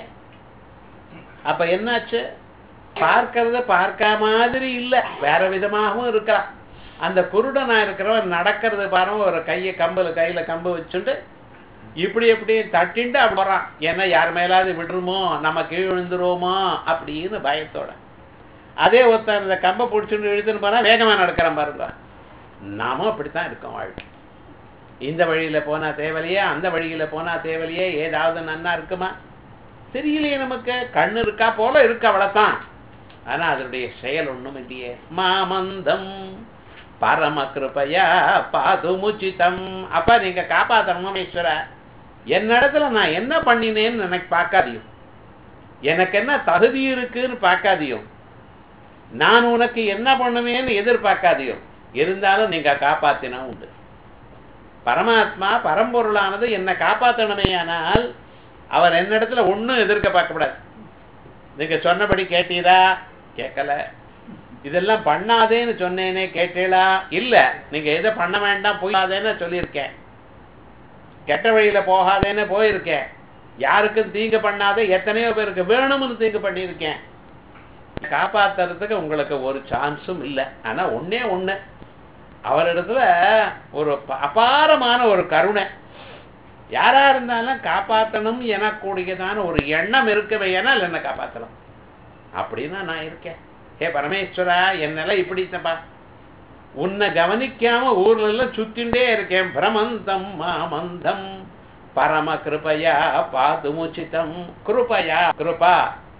Speaker 1: அப்ப என்னாச்சு பார்க்கறத பார்க்க மாதிரி இல்லை வேற விதமாகவும் இருக்கலாம் அந்த குருடனா இருக்கிறவன் நடக்கிறது பாருங்க ஒரு கையை கம்புல கையில கம்பு வச்சுட்டு இப்படி எப்படி தட்டின்ட்டு அப்படி போறான் ஏன்னா யார் மேலாவது விடுறோமோ நம்ம கீழ் விழுந்துருவோமோ அப்படின்னு பயத்தோட அதே ஒருத்தன் இந்த கம்பை பிடிச்சிட்டு இழுத்துன்னு போனா வேகமா நடக்கிறான் பாருங்க நாமும் அப்படித்தான் இருக்கோம் வாழ்க்கை இந்த வழியில போனா தேவலையே அந்த வழியில போனா தேவலையே ஏதாவது நன்னா இருக்குமா தெரியலையே நமக்கு கண்ணு இருக்கா போல இருக்கு அவ்வளவுதான் ஆனா அதனுடைய செயல் ஒண்ணும் இல்லையே மாமந்தம் பரம கிருபையா பாதுமுச்சிதம் அப்ப நீங்க காப்பாத்தணும் ஈஸ்வர என்னிடத்துல நான் என்ன பண்ணினேன்னு எனக்கு பார்க்காதியும் எனக்கு என்ன தகுதி இருக்குன்னு பார்க்காதியும் நான் உனக்கு என்ன பண்ணுவேன்னு எதிர்பார்க்காதியும் இருந்தாலும் நீங்க காப்பாத்தினா உண்டு பரமாத்மா பரம்பொருளானது என்னை காப்பாற்றணுமே ஆனால் அவர் என்னிடத்துல ஒன்றும் எதிர்க்க பார்க்கப்படாது நீங்க சொன்னபடி கேட்டீரா கேட்கல இதெல்லாம் பண்ணாதேன்னு சொன்னேனே கேட்டீளா இல்ல நீங்க எதை பண்ண வேண்டாம் போகாதேன்னு சொல்லியிருக்கேன் கெட்ட வழியில போகாதேன்னு போயிருக்கேன் யாருக்கும் தீங்கு பண்ணாதே எத்தனையோ பேருக்கு வேணும்னு தீங்கு பண்ணியிருக்கேன் காப்பாத்துறதுக்கு உங்களுக்கு ஒரு சான்ஸும் இல்லை ஆனா ஒன்னே ஒண்ணு அவரிடத்துல ஒரு அபாரமான ஒரு கருணை யாரா இருந்தாலும் காப்பாற்றணும் எனக்கூடியதான ஒரு எண்ணம் இருக்கவே ஏனால் என்ன காப்பாற்றலாம் அப்படின்னா நான் இருக்கேன் ஹே பரமேஸ்வரா என் நிலை இப்படித்தப்பா உன்னை கவனிக்காம ஊர்ல எல்லாம் சுத்திண்டே இருக்கேன் பிரமந்தம் மாமந்தம் பரம கிருபையா பாதுமுச்சிதம் கிருபையா கிருபா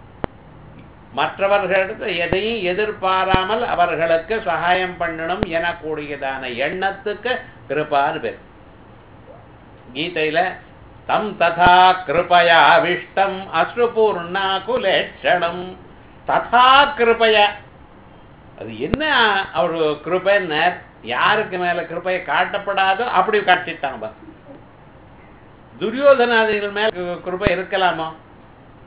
Speaker 1: மற்றவர்களிடத்து எதையும் எதிர்பாராமல் அவர்களுக்கு சகாயம் பண்ணணும் எனக்கூடியதான எண்ணத்துக்கு கிருபான்னு பேர் கீதையில தம் ததா கிருபயா விஷ்டம் அஸ்ருபூர்ணா குலேட்சணம் ததா கிருபயா அது என்ன அவர் கிருபைன்னர் யாருக்கு மேல கிருபையை காட்டப்படாதோ அப்படி காட்டிட்டாங்க துரியோதனாதிகள் மேல கிருபை இருக்கலாமா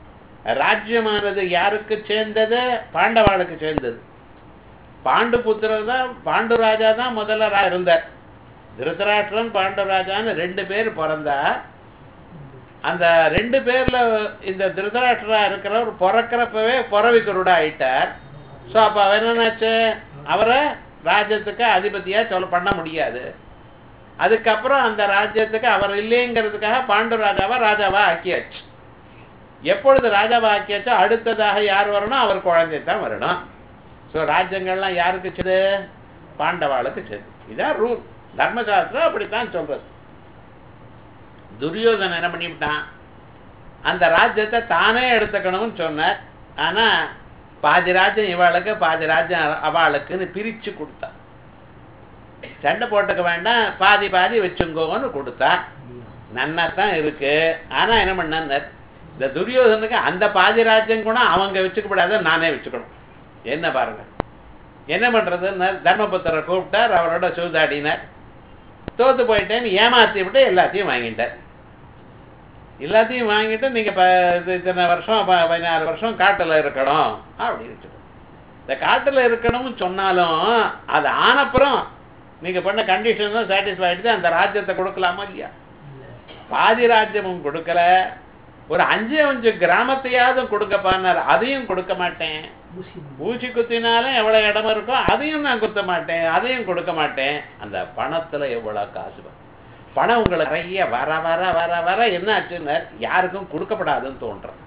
Speaker 1: ராஜ்யமானது யாருக்கு சேர்ந்தது பாண்டவாளுக்கு சேர்ந்தது பாண்டு புத்திரர் தான் பாண்டு ராஜா தான் முதல்ல ரா- இருந்தார் திருதராஷ்டிரன் பாண்டு ராஜான்னு ரெண்டு பேர் பிறந்தா அந்த ரெண்டு பேர்ல இந்த திருதராஷ்டிரா இருக்கிறவர் பிறக்கிறப்பவே புறவிக்கருடா ஆயிட்டார் ஸோ அப்போ அவர் என்னாச்சு அவரை ராஜ்யத்துக்கு அதிபதியா சொல்ல பண்ண முடியாது அதுக்கப்புறம் அந்த ராஜ்யத்துக்கு அவர் இல்லைங்கிறதுக்காக பாண்டு ராஜாவா ராஜாவா ஆக்கியாச்சு எப்பொழுது ராஜாவா ஆக்கியாச்சோ அடுத்ததாக யார் வரணும் அவர் குழந்தை தான் வரணும் ஸோ ராஜ்யங்கள்லாம் யாருக்கு செது பாண்டவாளுக்கு செது இதான் ரூல் தர்மசாஸ்திரம் அப்படித்தான் சொல்றது துரியோதனன் என்ன பண்ணிவிட்டான் அந்த ராஜ்யத்தை தானே எடுத்துக்கணும்னு சொன்னார் ஆனா பாதி ராஜ்யம் இவாளுக்கு பாதி ராஜ்யம் அவளுக்குன்னு பிரிச்சு கொடுத்தான் சண்டை போட்டுக்க வேண்டாம் பாதி பாதி வச்சுங்கோன்னு கொடுத்தா நன்னா தான் இருக்கு ஆனா என்ன பண்ணார் இந்த துரியோதனுக்கு அந்த பாதி ராஜ்யம் கூட அவங்க வச்சுக்கப்படாத நானே வச்சுக்கணும் என்ன பாருங்க என்ன பண்றதுன்னு தர்மபுத்திரரை கூப்பிட்டார் அவரோட சூதாடினார் தோத்து போயிட்டேன்னு ஏமாத்தி விட்டு எல்லாத்தையும் வாங்கிட்டார் எல்லாத்தையும் வாங்கிட்டு நீங்க ப இது இத்தனை வருஷம் ப- பதினாறு வருஷம் காட்டுல இருக்கணும் அப்படின்னு வச்சுக்கணும் இந்த காட்டுல இருக்கணும்னு சொன்னாலும் அது ஆனப்புறம் நீங்க பண்ண கண்டிஷன் தான் சாட்டிஸ்ஃபை ஆயிடுச்சு அந்த ராஜ்யத்தை கொடுக்கலாமா இல்லையா பாதி ராஜ்யமும் கொடுக்கல ஒரு அஞ்சு அஞ்சு கிராமத்தையாவது கொடுக்கப்பான்னார் அதையும் கொடுக்க மாட்டேன் ஊசி குத்தினாலும் எவ்வளவு இடம் இருக்கோ அதையும் நான் குத்த மாட்டேன் அதையும் கொடுக்க மாட்டேன் அந்த பணத்துல எவ்வளவு காசு வரும். பணம் உங்களுக்கு நிறைய வர வர வர வர என்ன ஆச்சுன்னா யாருக்கும் கொடுக்கப்படாதுன்னு தோன்றது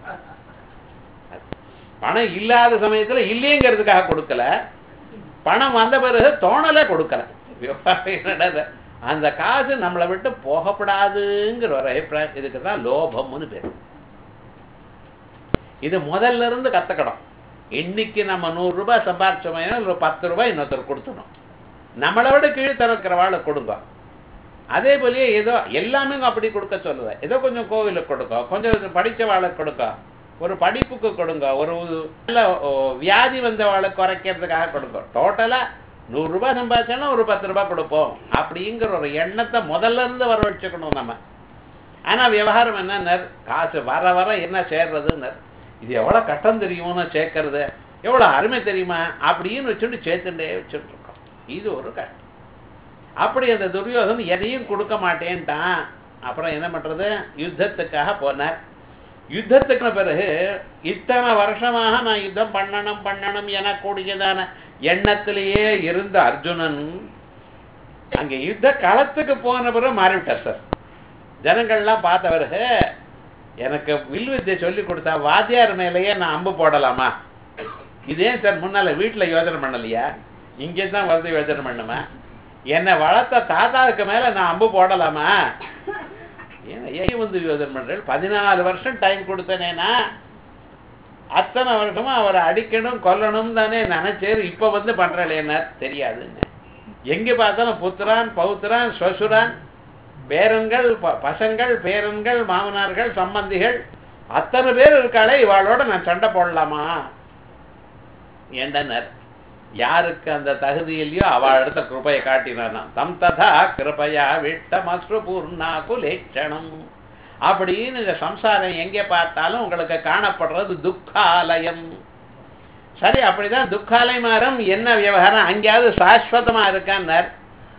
Speaker 1: பணம் இல்லாத சமயத்துல இல்லைங்கிறதுக்காக கொடுக்கல பணம் வந்த பிறகு தோணல கொடுக்கல விவகாரம் என்னடா அந்த காசு நம்மளை விட்டு போகப்படாதுங்கிற ஒரு அபிப்பிராயம் இதுக்கு தான் லோபம்னு பேர் இது முதல்ல இருந்து கத்துக்கணும் இன்னைக்கு நம்ம நூறு ரூபாய் சம்பாரிச்சோம்னா ஒரு பத்து ரூபாய் இன்னொருத்தர் கொடுத்துடணும் நம்மளை விட கீழே தரக்கிறவாளை கொடுங்க அதே போலயே ஏதோ எல்லாமே அப்படி கொடுக்க சொல்லுது ஏதோ கொஞ்சம் கோவிலுக்கு கொடுக்க கொஞ்சம் படிச்சவாளுக்கு கொடுக்க ஒரு படிப்புக்கு கொடுங்க ஒரு நல்ல ஓ, வியாதி வந்தவாளை குறைக்கிறதுக்காக கொடுங்க டோட்டலா நூறு ரூபாய் சம்பாதிச்சாலும் ஒரு பத்து ரூபாய் கொடுப்போம் அப்படிங்கிற ஒரு எண்ணத்தை முதல்ல இருந்து வர வச்சுக்கணும் நம்ம ஆனா விவகாரம் என்ன காசு வர வர என்ன சேர்றதுன்னு இது எவ்வளவு கஷ்டம் தெரியுமோன்னு சேர்க்கறது எவ்வளவு அருமை தெரியுமா அப்படின்னு வச்சுட்டு சேர்த்துட்டே வச்சுட்டு இருக்கோம் இது ஒரு கஷ்டம் அப்படி அந்த துரியோதன் எதையும் கொடுக்க மாட்டேன்ட்டான் அப்புறம் என்ன பண்றது யுத்தத்துக்காக போனார் யுத்தத்துக்கு பிறகு இத்தனை வருஷமாக நான் யுத்தம் பண்ணணும் பண்ணணும் என கூடியதான எண்ணத்திலேயே இருந்த அர்ஜுனன் அங்க யுத்த களத்துக்கு போன பிறகு மாறிவிட்டார் சார் ஜனங்கள்லாம் பார்த்த பிறகு எனக்கு வில் வித்தை சொல்லி கொடுத்தா வாத்தியார் மேலேயே நான் அம்பு போடலாமா இதே சார் முன்னால வீட்டுல யோசனை பண்ணலையா இங்கே தான் வந்து யோசனை பண்ணுமா என்னை வளர்த்த தாத்தாவுக்கு மேல நான் அம்பு போடலாமா ஏன்னா ஏன் வந்து யோசனை பண்றேன் பதினாலு வருஷம் டைம் கொடுத்தனேனா அத்தனை வருஷமா அவரை அடிக்கணும் கொல்லணும் தானே நினைச்சேரு இப்ப வந்து பண்றேன் தெரியாதுன்னு எங்க பார்த்தாலும் புத்திரான் பௌத்திரான் ஸ்வசுரான் பேரன்கள் ப- பசங்கள் பேரன்கள் மாமனார்கள் சம்பந்திகள் அத்தனை பேர் இருக்காளே இவாளோட நான் சண்டை போடலாமா ஏண்டனர் யாருக்கு அந்த தகுதி இல்லையோ அவள் இடத்த கிருபையை காட்டினானா தம் ததா கிருபையா விட்டமஸ்ரு பூர்ணா குலேட்சணம் அப்படின்னு இந்த சம்சாரம் எங்கே பார்த்தாலும் உங்களுக்கு காணப்படுறது துக்காலயம் சரி அப்படிதான் துக்காலயமாரம் என்ன விவகாரம் அங்கேயாவது சாஸ்வதமா இருக்கான்னார்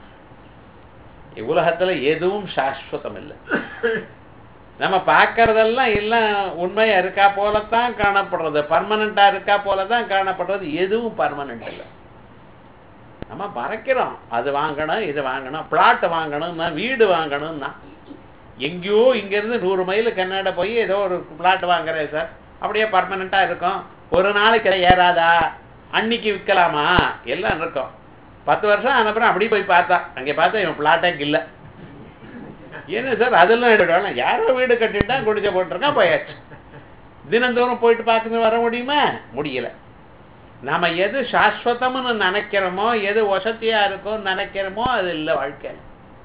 Speaker 1: உலகத்துல எதுவும் சாஸ்வதம் இல்லை நம்ம பார்க்கறதெல்லாம் எல்லாம் உண்மையா இருக்கா போலத்தான் காணப்படுறது பர்மனண்டா இருக்கா போலதான் காணப்படுறது எதுவும் பர்மனண்ட் இல்லை நம்ம மறைக்கிறோம் அது வாங்கணும் இது வாங்கணும் பிளாட் வாங்கணும்னா வீடு வாங்கணும்னா எங்கேயோ இங்கேருந்து நூறு மைல் கன்னடா போய் ஏதோ ஒரு பிளாட் வாங்குறேன் சார் அப்படியே பர்மனெண்ட்டாக இருக்கும் ஒரு நாளைக்கு ஏறாதா அன்னைக்கு விற்கலாமா எல்லாம் இருக்கும் பத்து வருஷம் அனுப்புறேன் அப்படியே போய் பார்த்தா அங்கே பார்த்தா இவன் பிளாட்டே இல்லை என்ன சார் அதெல்லாம் எடுக்கலாம் யாரோ வீடு கட்டிட்டு தான் குடிச்ச போட்டிருக்கான் போயாச்சு தினந்தோறும் போயிட்டு பார்த்து வர முடியுமா முடியல நாம எது சாஸ்வதம்னு நினைக்கிறோமோ எது வசதியா இருக்கும்னு நினைக்கிறோமோ அது இல்லை வாழ்க்கையில்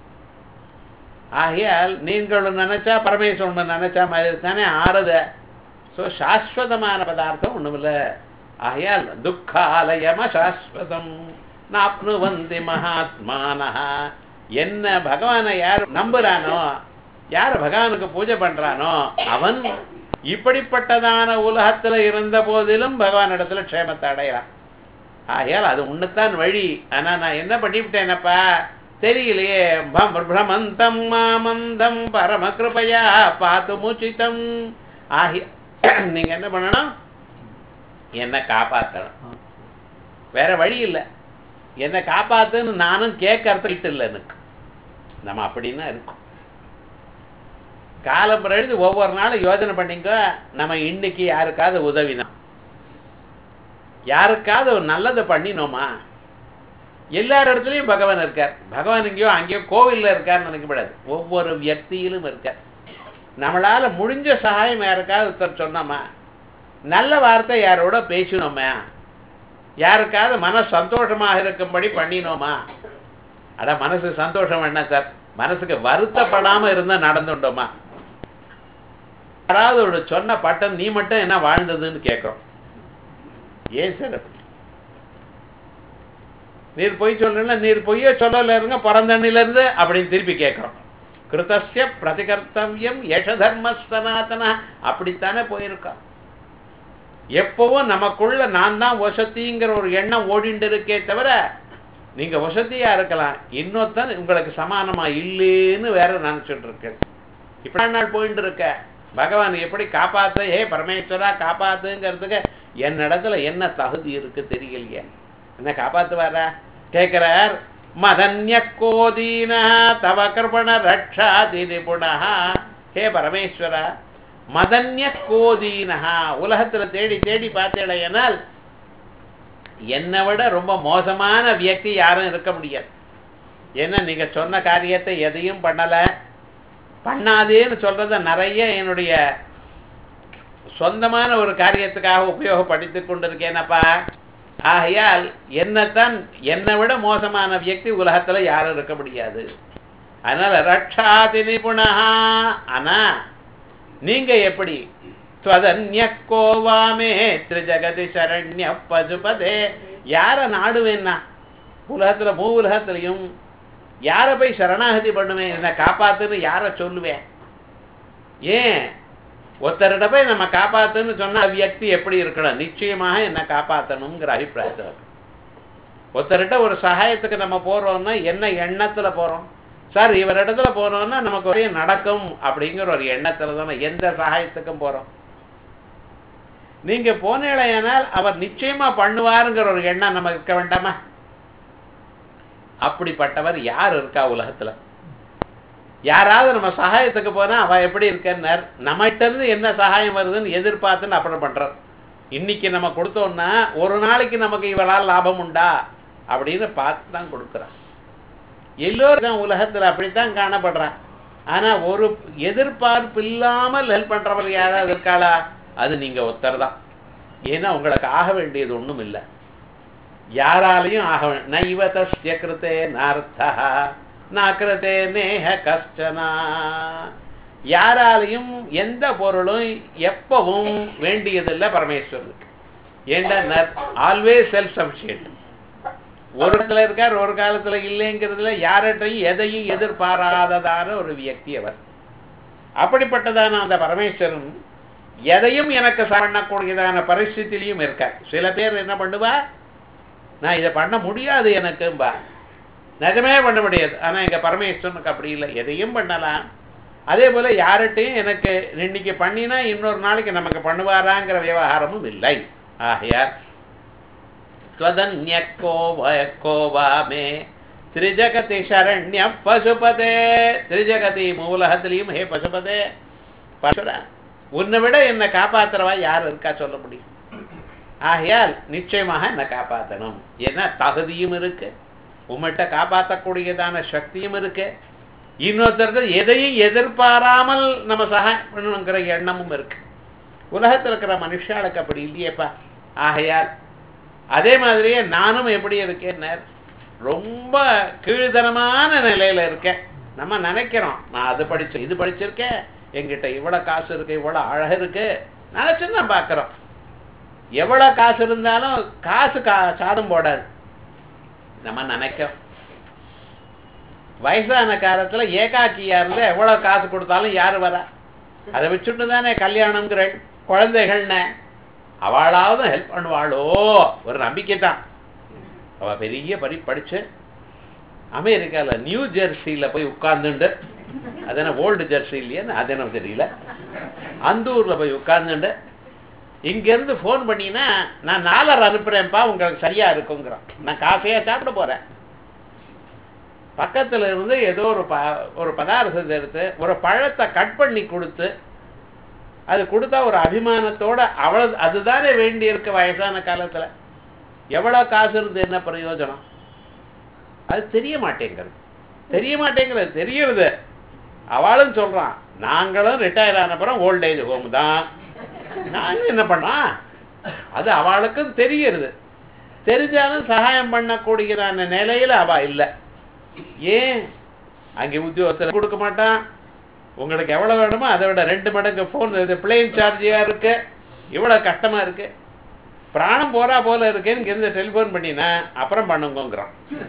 Speaker 1: ஆகையால் நீங்களும் நினைச்சா பரமேஸ்வரன் நினைச்சா மாதிரி தானே ஆறுத ஸோ சாஸ்வதமான பதார்த்தம் ஒண்ணுமில்ல ஆகையால் துக்காலயம சாஸ்வதம் நாப்னுவந்தி மகாத்மானஹா என்ன பகவானை யார் நம்புறானோ யார் பகவானுக்கு பூஜை பண்றானோ அவன் இப்படிப்பட்டதான உலகத்துல இருந்த போதிலும் பகவான் இடத்துல க்ஷேமத்தை அடையலாம் ஆகையால் அது உன்னுத்தான் வழி ஆனா நான் என்ன பண்ணிவிட்டேனப்பா தெரியலையே பம் பிரமந்தம் மாமந்தம் பரம கிருபையா பார்த்து மூச்சித்தம் ஆகி நீங்க என்ன பண்ணணும் என்னை காப்பாற்றணும் வேற வழி இல்லை என்னை காப்பாத்துன்னு நானும் கேட்கறது இல்லை எனக்கு நம்ம அப்படின்னா இருக்கும் காலம் எழுதி ஒவ்வொரு நாளும் யோஜனை பண்ணிங்க நம்ம இன்னைக்கு யாருக்காவது உதவினோம் யாருக்காவது ஒரு நல்லதை பண்ணினோமா எல்லார் இடத்துலையும் பகவான் இருக்கார் பகவான் எங்கேயோ அங்கேயோ கோவில்ல இருக்கார்னு நினைக்கப்படாது ஒவ்வொரு வியக்தியிலும் இருக்கார் நம்மளால முடிஞ்ச சகாயம் யாருக்காவது ஒருத்தர் சொன்னோமா நல்ல வார்த்தை யாரோட பேசினோமா யாருக்காவது மன சந்தோஷமாக இருக்கும்படி பண்ணினோமா அட மனசு சந்தோஷம் என்ன சார் மனசுக்கு வருத்தப்படாம இருந்தா நடந்துட்டோமா யாராவது ஒரு சொன்ன பட்டம் நீ மட்டும் என்ன வாழ்ந்ததுன்னு கேட்கிறோம் ஏன் சார் அப்படி நீர் பொய் சொல்றீங்களா நீர் பொய்யே சொல்லல இருங்க பிறந்தண்ணில இருந்து அப்படின்னு திருப்பி கேட்கிறோம் கிருத்தஸ்ய பிரதிகர்த்தவியம் யஷ தர்ம சனாதன அப்படித்தானே போயிருக்கோம் எப்பவும் நமக்குள்ள நான் தான் வசதிங்கிற ஒரு எண்ணம் ஓடிண்டு இருக்கே தவிர நீங்க வசதியா இருக்கலாம் இன்னொருத்தன் உங்களுக்கு சமானமா இல்லேன்னு வேற நினைச்சிட்டு இருக்கு இப்படி நாள் போயிட்டு இருக்க பகவான் எப்படி காப்பாத்து ஏ பரமேஸ்வரா காப்பாத்துங்கிறதுக்கு என் இடத்துல என்ன தகுதி இருக்கு தெரியலையே என்ன காப்பாத்துவாரா கேட்கிறார் மதன்ய கோதீன தவ கிருபண ரக்ஷாதி நிபுணா ஹே பரமேஸ்வரா மதன்ய கோதீனஹா உலகத்துல தேடி தேடி பார்த்தேடையனால் என்னை விட ரொம்ப மோசமான வியக்தி யாரும் இருக்க முடியாது ஏன்னா நீங்க சொன்ன காரியத்தை எதையும் பண்ணல பண்ணாதேன்னு சொல்றத நிறைய என்னுடைய சொந்தமான ஒரு காரியத்துக்காக உபயோகப்படுத்தி கொண்டிருக்கேனப்பா ஆகையால் என்னத்தான் என்னை விட மோசமான வியக்தி உலகத்துல யாரும் இருக்க முடியாது அதனால ரக்ஷாதி நிபுணா ஆனா நீங்க எப்படி துவதன்யக்கோவாமே திரிஜகதி சரண்ய பசுபதே யார நாடுவேன்னா உலகத்துல மூ உலகத்திலையும் யார போய் சரணாகதி பண்ணுவேன் என்ன காப்பாத்துன்னு யார சொல்லுவேன் ஏன் ஒருத்தரிட போய் நம்ம காப்பாத்துன்னு சொன்னா வியக்தி எப்படி இருக்கணும் நிச்சயமாக என்ன காப்பாத்தணுங்கிற அபிப்பிராயத்தில் இருக்கு ஒருத்தர்கிட்ட ஒரு சகாயத்துக்கு நம்ம போறோம்னா என்ன எண்ணத்துல போறோம் சார் இவரிடத்துல போனோம்னா நமக்கு ஒரே நடக்கும் அப்படிங்கிற ஒரு எண்ணத்துல தானே எந்த சகாயத்துக்கும் போறோம் நீங்க போனேலையானால் அவர் நிச்சயமா பண்ணுவாருங்கிற ஒரு எண்ணம் நமக்கு இருக்க வேண்டாமா அப்படிப்பட்டவர் யார் இருக்கா உலகத்துல யாராவது நம்ம சகாயத்துக்கு போனா அவ எப்படி இருக்கன்னார் நம்மகிட்ட இருந்து என்ன சகாயம் வருதுன்னு எதிர்பார்த்துன்னு அப்புறம் பண்றார் இன்னைக்கு நம்ம கொடுத்தோம்னா ஒரு நாளைக்கு நமக்கு இவளால் லாபம் உண்டா அப்படின்னு பார்த்து தான் கொடுக்குறான் எல்லோரும் உலகத்துல அப்படித்தான் காணப்படுறான் ஆனா ஒரு எதிர்பார்ப்பு இல்லாமல் ஹெல்ப் பண்றவர் யாராவது இருக்காளா அது நீங்க ஒருத்தர் தான் ஏன்னா உங்களுக்கு ஆக வேண்டியது ஒண்ணும் இல்லை யாராலையும் ஆக வே- நைவ தஸ்ய கிருத்தே நார்த்தா நாக்கிருத்தே நேஹ கஷ்டனா யாராலையும் எந்த பொருளும் எப்பவும் வேண்டியதில்லை பரமேஸ்வரனுக்கு ஏண்டா ஆல்வேஸ் செல்ஃப் சஃபிஷியன்ட் ஒரு இடத்துல இருக்கார் ஒரு காலத்துல இல்லைங்கிறதுல யார்கிட்டையும் எதையும் எதிர்பாராததான ஒரு வியக்தி அவர் அப்படிப்பட்டதான அந்த பரமேஸ்வரன் எதையும் எனக்கு பண்ணக்கூடியதான பரிஸ்தித்திலையும் இருக்கார் சில பேர் என்ன பண்ணுவா நான் இதை பண்ண முடியாது எனக்கும்பா நிஜமே பண்ண முடியாது ஆனா எங்க பரமேஸ்வரனுக்கு அப்படி இல்லை எதையும் பண்ணலாம் அதே போல யார்கிட்டையும் எனக்கு இன்னைக்கு பண்ணினா இன்னொரு நாளைக்கு நமக்கு பண்ணுவாராங்கிற விவகாரமும் இல்லை ஆகையார் त्वदन्यको वयको वा मे त्रिजगति शरण्य பசுபதே திரிஜகதி மூலகத்திலையும் ஹே பசுபதே பசுரா உன்னை விட என்னை காப்பாத்துறவா யார் இருக்கா சொல்ல முடியும் ஆகையால் நிச்சயமாக என்னை காப்பாற்றணும் ஏன்னா தகுதியும் இருக்கு உம்மிட்ட காப்பாற்றக்கூடியதான சக்தியும் இருக்கு இன்னொருத்தருக்கு எதையும் எதிர்பாராமல் நம்ம சகாயம் பண்ணணுங்கிற எண்ணமும் இருக்கு உலகத்தில் இருக்கிற மனுஷாளுக்கு அப்படி இல்லையேப்பா ஆகையால் அதே மாதிரியே நானும் எப்படி இருக்கேன் ரொம்ப கீழ்தனமான நிலையில இருக்கேன் நம்ம நினைக்கிறோம் நான் அது படிச்சு இது படிச்சிருக்கேன் என்கிட்ட இவ்வளவு காசு இருக்கு இவ்வளவு அழகு இருக்கு நினைச்சு தான் பார்க்கிறோம் எவ்வளவு காசு இருந்தாலும் காசு கா சாதம் போடாது நம்ம நினைக்கிறோம் வயசான காலத்துல ஏகாக்கியா இருந்து எவ்வளவு காசு கொடுத்தாலும் யாரு வரா அதை வச்சுட்டு தானே கல்யாணம்ங்கிற குழந்தைகள்னு அவளாவது ஹெல்ப் பண்ணுவாளோ ஒரு நம்பிக்கை தான் அவ பெரிய படி படிச்சு அமெரிக்கால நியூ ஜெர்சியில போய் உட்கார்ந்துண்டு அது என்ன ஓல்டு ஜெர்சி இல்லையா அது எனக்கு தெரியல அந்த ஊர்ல போய் உட்கார்ந்துண்டு இங்க இருந்து ஃபோன் பண்ணினா நான் நாலர் அனுப்புறேன்ப்பா உங்களுக்கு சரியா இருக்குங்கிறான் நான் காஃபியா சாப்பிட போறேன் பக்கத்துல இருந்து ஏதோ ஒரு ப ஒரு பதார்த்தத்தை எடுத்து ஒரு பழத்தை கட் பண்ணி கொடுத்து அது கொடுத்தா ஒரு அபிமானத்தோட அவ்வளவு அதுதானே வேண்டி இருக்கு வயசான காலத்துல எவ்வளவு காசு இருந்து என்ன பிரயோஜனம் அது தெரிய மாட்டேங்கிறது தெரிய மாட்டேங்கிறது தெரியறது அவளும் சொல்றான் நாங்களும் ரிட்டையர் ஆனப்புறம் ஓல்டேஜ் ஹோம் தான் நாங்க என்ன பண்ணா அது அவளுக்கும் தெரிகிறது தெரிஞ்சாலும் சகாயம் பண்ணக்கூடியதான நிலையில அவ இல்லை ஏன் அங்கே உத்தியோகத்தில் கொடுக்க மாட்டான் உங்களுக்கு எவ்வளவு வேணுமோ அதை விட ரெண்டு மடங்கு ஃபோன் இது பிளேன் சார்ஜியா இருக்கு இவ்வளவு கஷ்டமா இருக்கு பிராணம் போறா போல இருக்கேன்னு இங்கிருந்து டெலிஃபோன் பண்ணினா அப்புறம் பண்ணுங்கோங்கிறான்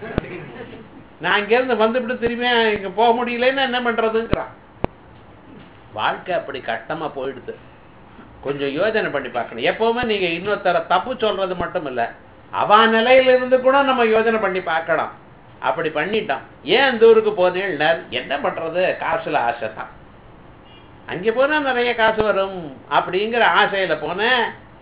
Speaker 1: நான் இங்கேருந்து வந்துவிட்டு திரும்பி இங்க போக முடியலன்னு என்ன பண்றதுங்கிறான் வாழ்க்கை அப்படி கஷ்டமா போயிடுது கொஞ்சம் யோசனை பண்ணி பார்க்கணும் எப்பவுமே நீங்க இன்னொருத்தர தப்பு சொல்றது மட்டும் இல்ல அவ நிலையில இருந்து கூட நம்ம யோசனை பண்ணி பார்க்கலாம் அப்படி பண்ணிட்டோம் ஏன் அந்த ஊருக்கு போனேன் என்ன பண்றது காசுல ஆசை தான் அங்கே போனா நிறைய காசு வரும் அப்படிங்கிற ஆசையில போனேன்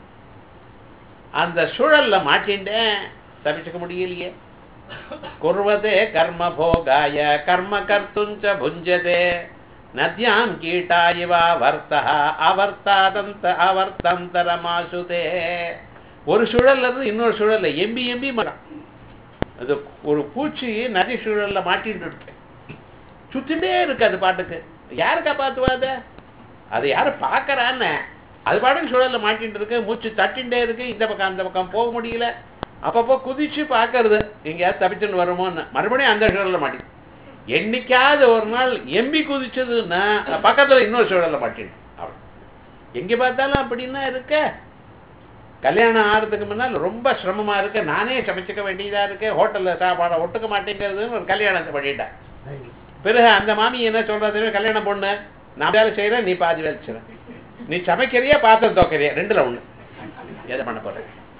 Speaker 1: அந்த சூழல்ல மாட்டின்ட்டேன் தப்பிச்சுக்க முடியலையே குர்வதே கர்ம போகாய கர்ம கர்த்துஞ்ச புஞ்சதே நத்யாம் கீட்டா இவா வர்த்தா அவர்த்தாதந்த அவர்த்தந்தரமாசுதே ஒரு சுழல்ல இருந்து இன்னொரு சுழல்ல எம்பி எம்பி மரம் அது ஒரு பூச்சி நதி சூழல்ல மாட்டிட்டு இருக்கு சுத்திட்டே இருக்கு அது பாட்டுக்கு யாரு காப்பாத்துவா அதை அதை யாரு பார்க்கறான்னு அது பாட்டுக்கு சுழல்ல மாட்டிட்டு இருக்கு மூச்சு தட்டின்டே இருக்கு இந்த பக்கம் அந்த பக்கம் போக முடியல அப்பப்போ குதிச்சு பார்க்கறது எங்கேயாவது தப்பிச்சுன்னு வருமோன்னு மறுபடியும் அந்த சுழல்ல மாட்டி என்னைக்காவது ஒரு நாள் எம்பி குதிச்சதுன்னா பக்கத்துல இன்னொரு சுழல்ல மாட்டிடும் அவ்வளவு எங்க பார்த்தாலும் அப்படின்னா இருக்க கல்யாணம் ஆகிறதுக்கு முன்னால் ரொம்ப சிரமமா இருக்கு நானே சமைச்சுக்க வேண்டியதா இருக்கு ஹோட்டல்ல சாப்பாடை ஒட்டுக்க மாட்டேங்கிறதுன்னு ஒரு கல்யாணத்தை பண்ணிட்டேன் பிறகு அந்த மாமி என்ன சொல்றது கல்யாணம் பொண்ணு நான் வேலை செய்யறேன் நீ பாதி வேலை செய்யற நீ சமைக்கிறியா பாத்திரம் தோக்கறியா ரெண்டுல ஒண்ணு எதை பண்ண போற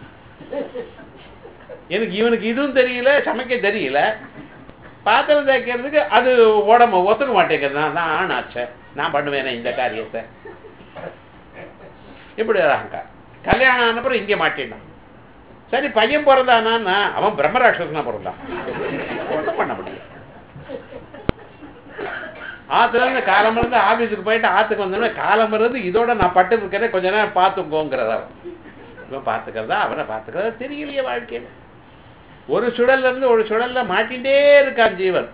Speaker 1: எனக்கு இவனுக்கு இதுவும் தெரியல சமைக்க தெரியல பாத்திரம் தேய்க்கிறதுக்கு அது உடம்பு ஒத்துக்க மாட்டேங்கிறது நான் தான் ஆணாச்சே நான் பண்ணுவேனே இந்த காரியத்தை இப்படி வராங்க கல்யாணம் ஆனப்புறம் இங்கே மாட்டினான் சரி பையன் பிறந்தானா அவன் பிரம்மராட்சசனா பிறந்தான் ஒன்றும் பண்ண முடியும் ஆத்துல இருந்து காலம் இருந்து ஆபீஸுக்கு போயிட்டு ஆத்துக்கு வந்தோடனே காலம் இருந்து இதோட நான் பட்டு இருக்கிறேன் கொஞ்ச நேரம் பார்த்துக்கோங்கிறத அவன் இவன் பார்த்துக்கிறதா அவனை பார்த்துக்கிறதா தெரியலையே வாழ்க்கையில ஒரு சுழல்ல இருந்து ஒரு சுழல்ல மாட்டிகிட்டே இருக்கான் ஜீவன்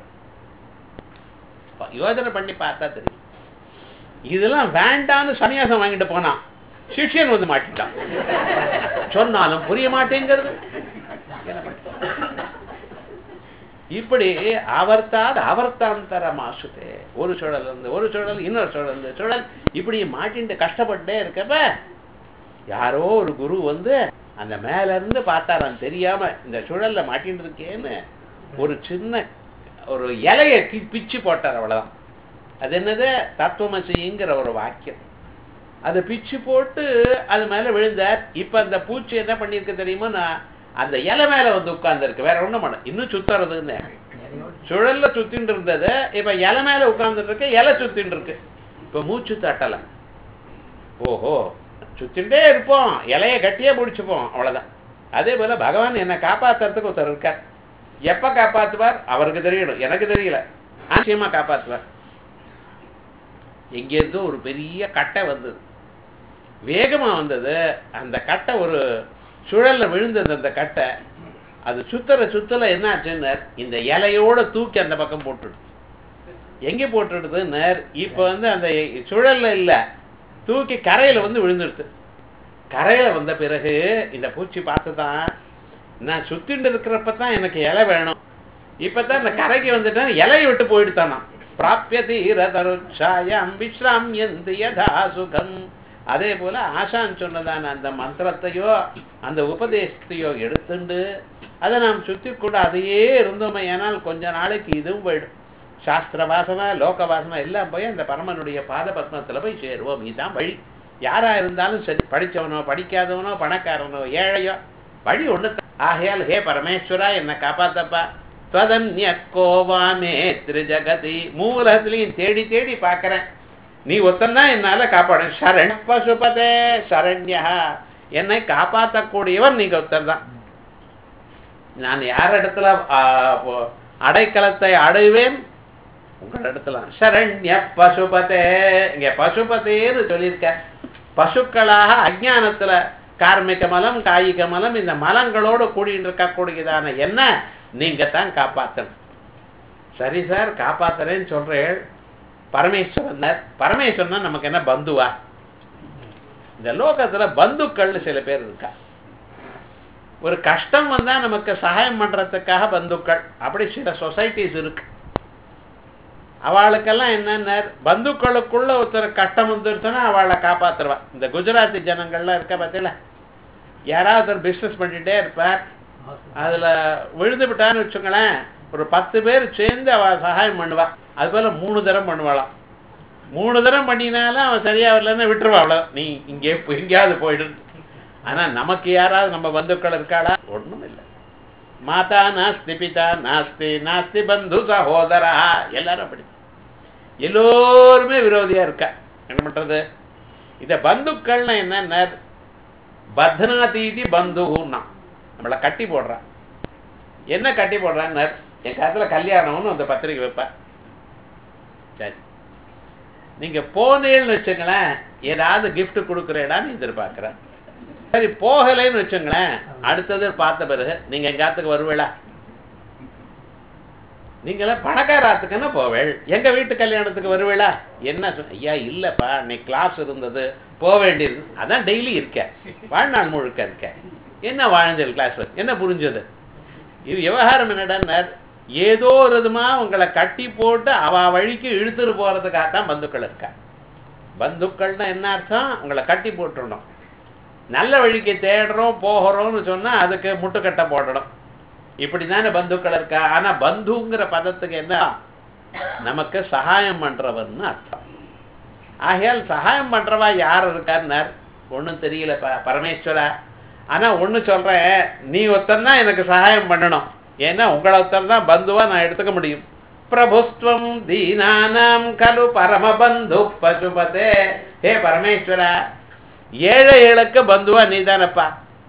Speaker 1: யோசனை பண்ணி பார்த்தா தெரியும் இதெல்லாம் வேண்டான்னு சன்னியாசம் வாங்கிட்டு போனான் சிஷ்யன் வந்து மாட்டிட்டான் சொன்னாலும் புரிய மாட்டேங்கிறது என்ன பண்றது? இப்படி அவர்த்தாது அவர்த்தாந்தர மாசுதே ஒரு சுழல் இருந்து ஒரு சுழல் இன்னொரு சுழல் இருந்து சுழல் இப்படி மாட்டிட்டு கஷ்டப்பட்டே இருக்கப்ப யாரோ ஒரு குரு வந்து அந்த மேல இருந்து பார்த்தாராம் தெரியாம இந்த சுழல்ல மாட்டிட்டு இருக்கேன்னு ஒரு சின்ன ஒரு இலைய கி- பிச்சு போட்டார் அவ்வளவுதான் அது என்னது தத்துவமசிங்கிற ஒரு வாக்கியம் அதை பிச்சு போட்டு அது மேல விழுந்தார் இப்ப அந்த பூச்சி என்ன பண்ணிருக்கு தெரியுமா நான் அந்த இலை மேல வந்து உட்கார்ந்துருக்கு வேற ஒண்ணும் பண்ண இன்னும் சுத்துறதுன்னு சுழல்ல சுத்தின்னு இருந்தது இப்ப இலை மேல உட்கார்ந்துட்டு இருக்கு இலை சுத்தின்னு இருக்கு இப்ப மூச்சு தட்டல ஓஹோ சுத்திண்டே இருப்போம் இலைய கட்டியே பிடிச்சுப்போம் அவ்வளவுதான் அதே போல பகவான் என்னை காப்பாத்துறதுக்கு ஒருத்தர் இருக்கார் எப்ப காப்பாத்துவார் அவருக்கு தெரியணும் எனக்கு தெரியல நிச்சயமா காப்பாத்துவார் எங்கேருந்தோ ஒரு பெரிய கட்டை வந்தது வேகமா வந்தது அந்த கட்டை ஒரு சுழல்ல விழுந்தது அந்த கட்டை அது சுத்தர சுத்தல என்ன ஆச்சுன்னு இந்த இலையோட தூக்கி அந்த பக்கம் போட்டுடுது எங்க போட்டுடுதுன்னு இப்ப வந்து அந்த சுழல்ல இல்ல தூக்கி கரையில வந்து விழுந்துடுது கரையில வந்த பிறகு இந்த பூச்சி பார்த்துதான் நான் சுத்திண்டு இருக்கிறப்ப தான் எனக்கு இலை வேணும் இப்பதான் இந்த கரைக்கு வந்துட்டேன் இலையை விட்டு போயிடுத்தானா பிராபியதி ரதருச்சாயம் விஸ்ராமியந்து யதா சுகம் அதே போல ஆசான் சொன்னதான அந்த மந்திரத்தையோ அந்த உபதேசத்தையோ எடுத்துண்டு அதை நாம் சுத்தி கூட அதையே இருந்தோமே ஏனால் கொஞ்ச நாளைக்கு இதுவும் போயிடும் சாஸ்திர வாசனை லோக வாசனை எல்லாம் போய் அந்த பரமனுடைய பாத பத்மத்தில் போய் சேருவோம் இதுதான் வழி யாரா இருந்தாலும் சரி படிச்சவனோ படிக்காதவனோ பணக்காரனோ ஏழையோ வழி ஒன்று ஆகையால் ஹே பரமேஸ்வரா என்னை காப்பாத்தப்பா துவதன்ய கோவாமே திருஜகதி மூலகத்திலையும் தேடி தேடி பார்க்கறேன் நீ ஒத்தந்தான் என்னால காப்பாடு சரண் பசுபதே சரண்யா என்னை காப்பாற்றக்கூடியவர் நீங்க ஒருத்தர் தான் நான் யார் இடத்துல ஆ, ஓ- அடைக்கலத்தை அடைவேன் உங்கள் இடத்துல சரண்ய பசுபதே இங்க பசுபதேன்னு சொல்லியிருக்க பசுக்களாக அஜ்ஞானத்துல கார்மிக மலம் காயிக மலம் இந்த மலங்களோடு கூடிட்டு இருக்கக்கூடியதான என்ன நீங்க தான் காப்பாத்தணும் சரி சார் காப்பாத்துறேன்னு சொல்றேன் பரமேஸ்வரன் பரமேஸ்வரன் நமக்கு என்ன பந்துவா இந்த லோகத்துல பந்துக்கள்னு சில பேர் இருக்கா ஒரு கஷ்டம் வந்தா நமக்கு சகாயம் பண்றதுக்காக பந்துக்கள் அப்படி சில சொசைட்டிஸ் இருக்கு அவளுக்கெல்லாம் என்னென்ன பந்துக்களுக்குள்ள ஒருத்தர் கஷ்டம் வந்துருச்சுன்னா அவளை காப்பாத்துருவா இந்த குஜராத்தி ஜனங்கள்லாம் இருக்க பார்த்தீங்களா யாராவது ஒருத்தர் பிஸ்னஸ் பண்ணிட்டே இருப்பார் அதுல விழுந்து விட்டான்னு வச்சுங்களேன் ஒரு பத்து பேர் சேர்ந்து அவ சகாயம் பண்ணுவா அது போல மூணு தரம் பண்ணுவாளாம் மூணு தரம் பண்ணினாலும் அவன் சரியா வரலன்னு விட்டுருவா அவ்வளோ நீ இங்கே போ- எங்கேயாவது போயிடு ஆனா நமக்கு யாராவது நம்ம பந்துக்கள் இருக்காளா ஒண்ணும் இல்லை மாதா நாஸ்தி பிதா நாஸ்தி நாஸ்தி பந்து சகோதரா எல்லாரும் அப்படி எல்லோருமே விரோதியா இருக்கா என்ன பண்றது இந்த பந்துக்கள்னா என்னன்னா பத்னாதீதி பந்துன்னா நம்மளை கட்டி போடுறான் என்ன கட்டி போடுறான்னு என் காலத்துல கல்யாணம்னு அந்த பத்திரிக்கை வைப்பேன் சரி நீங்க போனேன்னு வச்சுங்களேன் ஏதாவது gift கொடுக்குறேடான்னு எதிர்பார்க்கிறேன் சரி போகலைன்னு வச்சுங்களேன் அடுத்தது பார்த்த பிறகு நீங்க எங்காத்துக்கு வருவீளா நீங்கள பணக்காராத்துக்குன்னு போவேள் எங்க வீட்டு கல்யாணத்துக்கு வருவீளா என்ன சொன்ன ஐயா இல்லப்பா இன்னைக்கு கிளாஸ் இருந்தது போக வேண்டியது அதான் டெய்லி இருக்க வாழ்நாள் முழுக்க இருக்க என்ன வாழ்ந்தது கிளாஸ் என்ன புரிஞ்சது இது விவகாரம் என்னடா ஏதோ ஒரு விதமா உங்களை கட்டி போட்டு அவ வழிக்கு இழுத்துட்டு போறதுக்காகத்தான் பந்துக்கள் இருக்கா பந்துக்கள்னா என்ன அர்த்தம் உங்களை கட்டி போட்டுடணும் நல்ல வழிக்கு தேடுறோம் போகிறோம்னு சொன்னா அதுக்கு முட்டுக்கட்டை போடணும் இப்படிதானே பந்துக்கள் இருக்கா ஆனா பந்துங்கிற பதத்துக்கு என்ன நமக்கு சகாயம் பண்றவன்னு அர்த்தம் ஆகையால் சகாயம் பண்றவா யார் இருக்காருன்னார் ஒண்ணும் தெரியல ப- பரமேஸ்வரா ஆனா ஒண்ணு சொல்றேன் நீ ஒருத்தன் தான் எனக்கு சகாயம் பண்ணணும் ஏன்னா உங்களை ஒருத்தர் தான் பந்துவா நான் எடுத்துக்க முடியும் பிரபுஸ்துவம் தீனானாம் கலு பரமபந்து பசுபதே ஹே பரமேஸ்வரா ஏழைகளுக்கு பந்துவா நீதானப்பா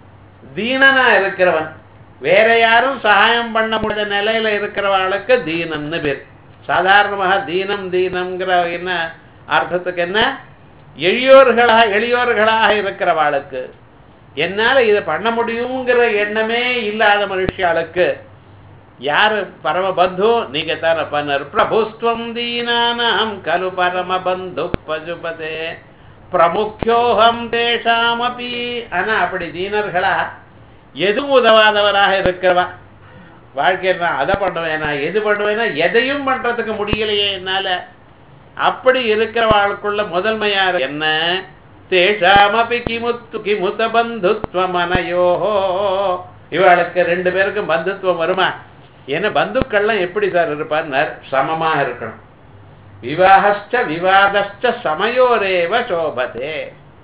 Speaker 1: தீனனா இருக்கிறவன் வேற யாரும் சகாயம் பண்ண முடியாத நிலையில இருக்கிறவளுக்கு தீனம்னு பேர் சாதாரணமாக தீனம் தீனம்ங்கிற என்ன அர்த்தத்துக்கு என்ன எளியோர்களாக எளியோர்களாக இருக்கிறவாளுக்கு என்னால இதை பண்ண முடியுங்கிற எண்ணமே இல்லாத மனுஷியாளுக்கு யாரு பரம பந்து நீங்க தான பண்ணர் பிரபுஸ்துவம் தீனானாம் கலு பரம பந்து பசுபதே பிரமுக்கியோகம் தேஷாமபி ஆனா அப்படி தீனர்களா எதுவும் உதவாதவராக இருக்கிறவா வாழ்க்கையில் நான் அதை பண்ணுவேன் நான் எது பண்ணுவேன்னா எதையும் பண்றதுக்கு முடியலையே என்னால அப்படி இருக்கிறவாளுக்குள்ள முதன்மையா இரு- என்ன தேஷாமபி கிமுத்து கிமுத பந்துத்வமனயோஹோ இவளுக்கு ரெண்டு பேருக்கும் பந்துத்துவம் வருமா ஏன்னா பந்துக்கள்லாம் எப்படி சார் இருப்பார் சமமா இருக்கணும் விவாகஸ்ட விவாதஸ்ட சமயோரேவ சோபதே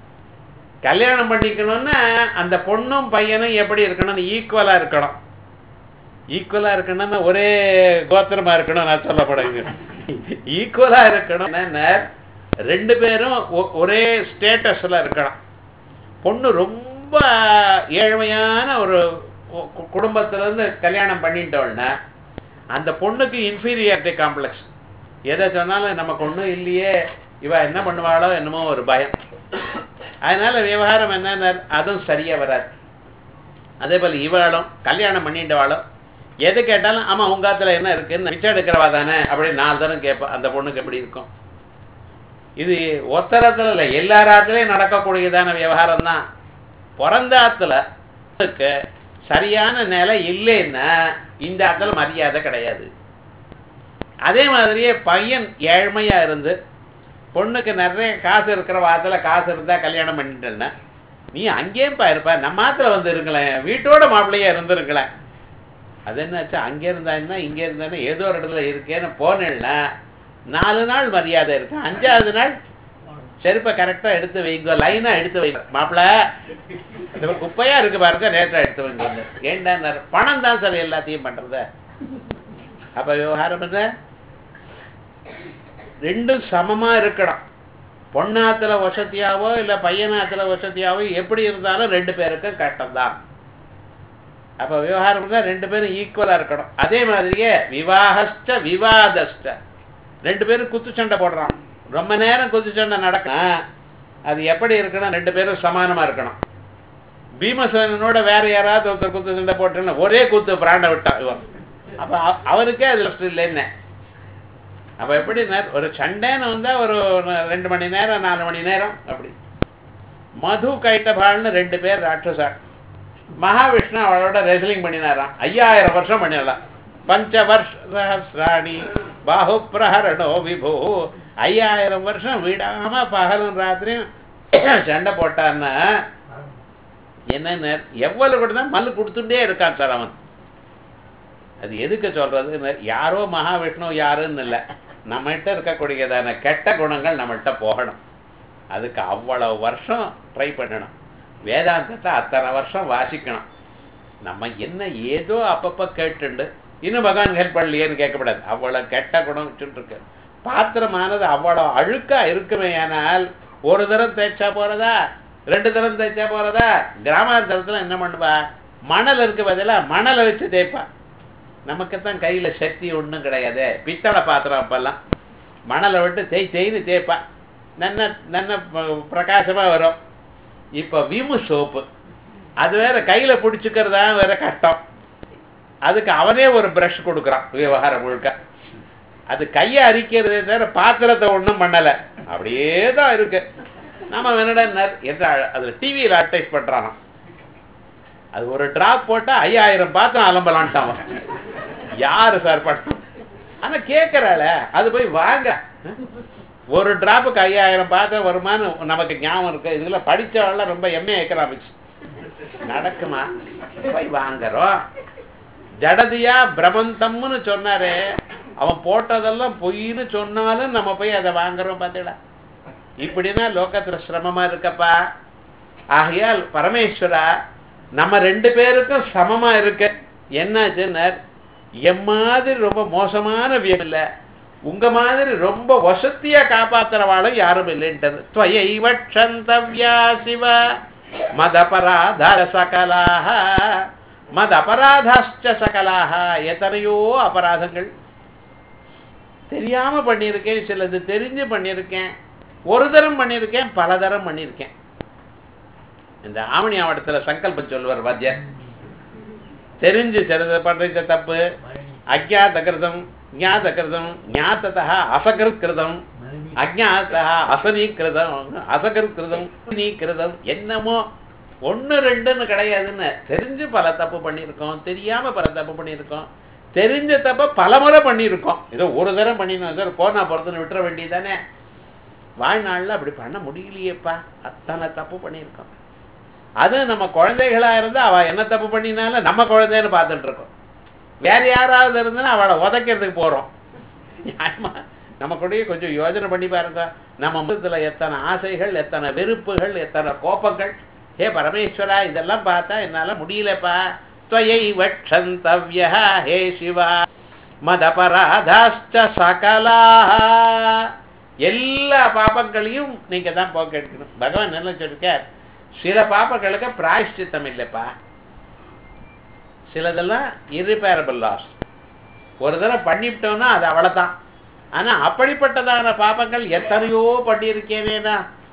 Speaker 1: கல்யாணம் பண்ணிக்கணும்னா அந்த பொண்ணும் பையனும் எப்படி இருக்கணும் ஈக்குவலா இருக்கணும் ஈக்குவலா இருக்கணும்னா ஒரே கோத்திரமா இருக்கணும் நான் சொல்லப்படுங்க ஈக்குவலா இருக்கணும்னா ரெண்டு பேரும் ஒ- ஒரே ஸ்டேட்டஸ்ல இருக்கணும் பொண்ணு ரொம்ப ஏழ்மையான ஒரு கு- கு- குடும்பத்துல இருந்து கல்யாணம் பண்ணிட்டோம்னா அந்த பொண்ணுக்கு இன்ஃபீரியாரிட்டி காம்ப்ளெக்ஸ் எதை சொன்னாலும் நமக்கு ஒண்ணும் இல்லையே இவ என்ன பண்ணுவாளோ என்னமோ ஒரு பயம் அதனால விவகாரம் என்னன்னா அதுவும் சரியா வராது அதே போல இவாளும் கல்யாணம் பண்ணிட்டவாளும் எது கேட்டாலும் ஆமா உங்க ஆத்துல என்ன இருக்குன்னு மிச்சம் எடுக்கிறவா தானே அப்படி நாலு தரம் கேட்பா அந்த பொண்ணுக்கு எப்படி இருக்கும் இது ஒத்தரத்துல இல்லை எல்லாராத்துலயும் நடக்கக்கூடியதான விவகாரம் தான் பிறந்த ஆத்துல க்கு சரியான நிலை இல்லைன்னா இந்த ஆத்துல மரியாதை கிடையாது அதே மாதிரியே பையன் ஏழ்மையா இருந்து பொண்ணுக்கு நிறைய காசு இருக்கிற வாரத்தில் காசு இருந்தா கல்யாணம் பண்ணிட்டேன்னா நீ அங்கேயும் இருப்ப நம்ம ஆத்துல வந்து இருங்களேன் வீட்டோட மாப்பிள்ளையா இருந்திருங்களேன் அது என்னாச்சு அங்கே இருந்தா இங்கே இருந்தானே ஏதோ ஒரு இடத்துல இருக்கேன்னு போனேன்னா நாலு நாள் மரியாதை இருக்கு அஞ்சாவது நாள் செருப்பை கரெக்டா எடுத்து வைங்க லைனா எடுத்து வைங்க மாப்பிள இந்த மாதிரி குப்பையா இருக்கு பாருங்க நேற்றா எடுத்து வைங்க ஏண்டா பணம் தான் சார் எல்லாத்தையும் பண்றது அப்ப விவகாரம் என்ன ரெண்டும் சமமா இருக்கணும் பொண்ணாத்துல வசதியாவோ இல்ல பையனாத்துல வசதியாவோ எப்படி இருந்தாலும் ரெண்டு பேருக்கும் கஷ்டம்தான் அப்ப விவகாரம் தான் ரெண்டு பேரும் ஈக்குவலா இருக்கணும் அதே மாதிரியே விவாகஸ்ட விவாதஸ்ட ரெண்டு பேரும் குத்து சண்டை போடுறான் ரொம்ப நேரம் குத்து சண்டை நடக்கும் அது எப்படி இருக்கணும் ரெண்டு பேரும் சமானமா இருக்கணும் பீமசேனனோட வேற யாராவது ஒருத்தர் குத்து சண்டை போட்டேன்னா ஒரே குத்து பிராண்ட விட்டான் இவன் அப்ப அவ- அவருக்கே அது ரெஸ்ட் இல்லைன்னு அப்ப எப்படி நேர்- ஒரு சண்டைன்னு வந்தா ஒரு ரெண்டு மணி நேரம் நாலு மணி நேரம் அப்படி மது கைட்டபால்னு ரெண்டு பேர் ராட்சசா மகாவிஷ்ணு அவளோட ரெஸ்லிங் பண்ணினாராம் ஐயாயிரம் வருஷம் பண்ணிடலாம் பஞ்ச வருஷ சஹசிராணி பாஹு பிரஹரணோ விபு ஐயாயிரம் வருஷம் விடாம பகலும் ராத்திரியும் சண்டை போட்டான்னா என்ன எவ்வளவு கூட தான் மல்லு கொடுத்துட்டே இருக்கான் சார் அவன் அது எதுக்கு சொல்றது யாரோ மகாவிஷ்ணு யாருன்னு இல்லை நம்மகிட்ட இருக்கக்கூடியதான கெட்ட குணங்கள் நம்மள்கிட்ட போகணும் அதுக்கு அவ்வளவு வருஷம் ட்ரை பண்ணணும் வேதாந்தத்தை அத்தனை வருஷம் வாசிக்கணும் நம்ம என்ன ஏதோ அப்பப்போ கேட்டுண்டு இன்னும் பகவான் ஹெல்ப் பண்ணலையேன்னு கேட்கக்கூடாது அவ்வளவு கெட்ட குணம் வச்சுட்டு இருக்கு பாத்திரமானது அவ்வளவு அழுக்கா இருக்குமே ஆனால் ஒரு தரம் தேய்ச்சா போறதா ரெண்டு தரம் தேய்ச்சா போறதா கிராமாந்தரத்துல என்ன பண்ணுவா மணல் இருக்கு பதிலா மணலை வச்சு தேய்ப்பா நமக்கு தான் கையில சக்தி ஒண்ணும் கிடையாது பித்தளை பாத்திரம் அப்பெல்லாம் மணலை விட்டு தேய் தேய்னு தேய்ப்பா நல்ல நல்ல ப- பிரகாசமா வரும் இப்ப விமு சோப்பு அது வேற கையில பிடிச்சுக்கிறதா வேற கஷ்டம் அதுக்கு அவனே ஒரு பிரஷ் கொடுக்குறான் விவகாரம் முழுக்க அது கையை அரிக்கிறதே தவிர பாத்திரத்தை ஒண்ணும் பண்ணல அப்படியே தான் இருக்கு நம்ம என்னடா என்ற அதுல டிவியில அட்வைஸ் பண்றான் அது ஒரு டிராப் போட்டா ஐயாயிரம் பாத்திரம் அலம்பலான்ட்டான் அவன். யாரு சார் பண்ண ஆனா கேட்கறாள அது போய் வாங்க ஒரு டிராப்புக்கு ஐயாயிரம் பாத்திரம் வருமான்னு நமக்கு ஞாபகம் இருக்கு இதுல படிச்சவெல்லாம் ரொம்ப எம்ஏ எக்கனாமிக்ஸ் நடக்குமா போய் வாங்குறோம் ஜடதியா பிரபந்தம்னு சொன்னாரே அவன் போட்டதெல்லாம் பொய்ன்னு சொன்னாலும் நம்ம போய் அதை வாங்குறோம் பார்த்தீங்களா இப்படின்னா லோகத்துல சிரமமா இருக்கப்பா ஆகையால் பரமேஸ்வரா நம்ம ரெண்டு பேருக்கும் சமமா இருக்கு என்னாச்சுன்னா என் மாதிரி ரொம்ப மோசமான வியம் இல்ல உங்க மாதிரி ரொம்ப வசதியா காப்பாத்துறவாளும் யாரும் இல்லைன்றது துவயைவ க்ஷந்தவ்யா சிவ மதபராத சகலாக மத அபராதாச்ச சகலாக எத்தனையோ அபராதங்கள் தெரியாம பண்ணியிருக்கேன் சிலது தெரிஞ்சு பண்ணியிருக்கேன் ஒரு தரம் பண்ணியிருக்கேன் பல தரம் பண்ணியிருக்கேன் இந்த ஆவணி ஆவட்டத்துல சங்கல்பம் சொல்லுவார் வாத்தியார் தெரிஞ்சு சிலது பண்ற தப்பு அஜாத கிருதம் ஞாத கிருதம் ஞாத்ததா அசகிருத் கிருதம் அஜாத்தா அசனீகிருதம் அசகிருதம் நீக்கிருதம் என்னமோ ஒண்ணு ரெண்டுன்னு கிடையாதுன்னு தெரிஞ்சு பல தப்பு பண்ணியிருக்கோம் தெரியாம பல தப்பு பண்ணியிருக்கோம் தெரிஞ்ச தப்ப பலமுறை பண்ணியிருக்கோம் ஏதோ ஒரு தரம் பண்ணினோம் சார் போனா பொறுத்துன்னு விட்டுற வேண்டியதானே வாழ்நாள்ல அப்படி பண்ண முடியலையேப்பா அத்தனை தப்பு பண்ணியிருக்கோம் அது நம்ம குழந்தைகளா இருந்தா அவ என்ன தப்பு பண்ணினாலும் நம்ம குழந்தைன்னு பார்த்துட்டு இருக்கோம் வேற யாராவது இருந்தா அவளை உதைக்கிறதுக்கு போறோம் நியாயமா நம்ம கூடயே கொஞ்சம் யோசனை பண்ணி பாருங்க நம்ம முகத்துல எத்தனை ஆசைகள் எத்தனை வெறுப்புகள் எத்தனை கோபங்கள் ஹே பரமேஸ்வரா இதெல்லாம் பார்த்தா என்னால முடியலப்பா துவயை வட்சந்தவ்ய ஹே சிவா மதபராதாச்ச சகலா எல்லா பாபங்களையும் நீங்க தான் போக்க எடுக்கணும் பகவான் என்ன சொல்லிருக்கார் சில பாபங்களுக்கு பிராயஷ்டித்தம் இல்லைப்பா சிலதெல்லாம் irreparable லாஸ் ஒரு தடவை பண்ணிவிட்டோம்னா அது அவ்வளவுதான் ஆனா அப்படிப்பட்டதான பாபங்கள் எத்தனையோ பண்ணியிருக்கேனேனா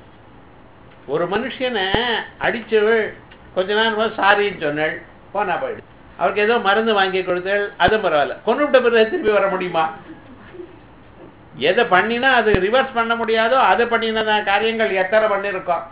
Speaker 1: ஒரு மனுஷனை அடிச்சவள் கொஞ்ச நேரம் சாரின்னு சொன்னாள் போனா போயிடு அவருக்கு ஏதோ மருந்து வாங்கி கொடுத்தாள் அது பரவாயில்ல கொண்டுவிட்ட பிறகு திருப்பி வர முடியுமா எதை பண்ணினா அது ரிவர்ஸ் பண்ண முடியாதோ அது பண்ணின காரியங்கள் எத்தனை பண்ணியிருக்கோம்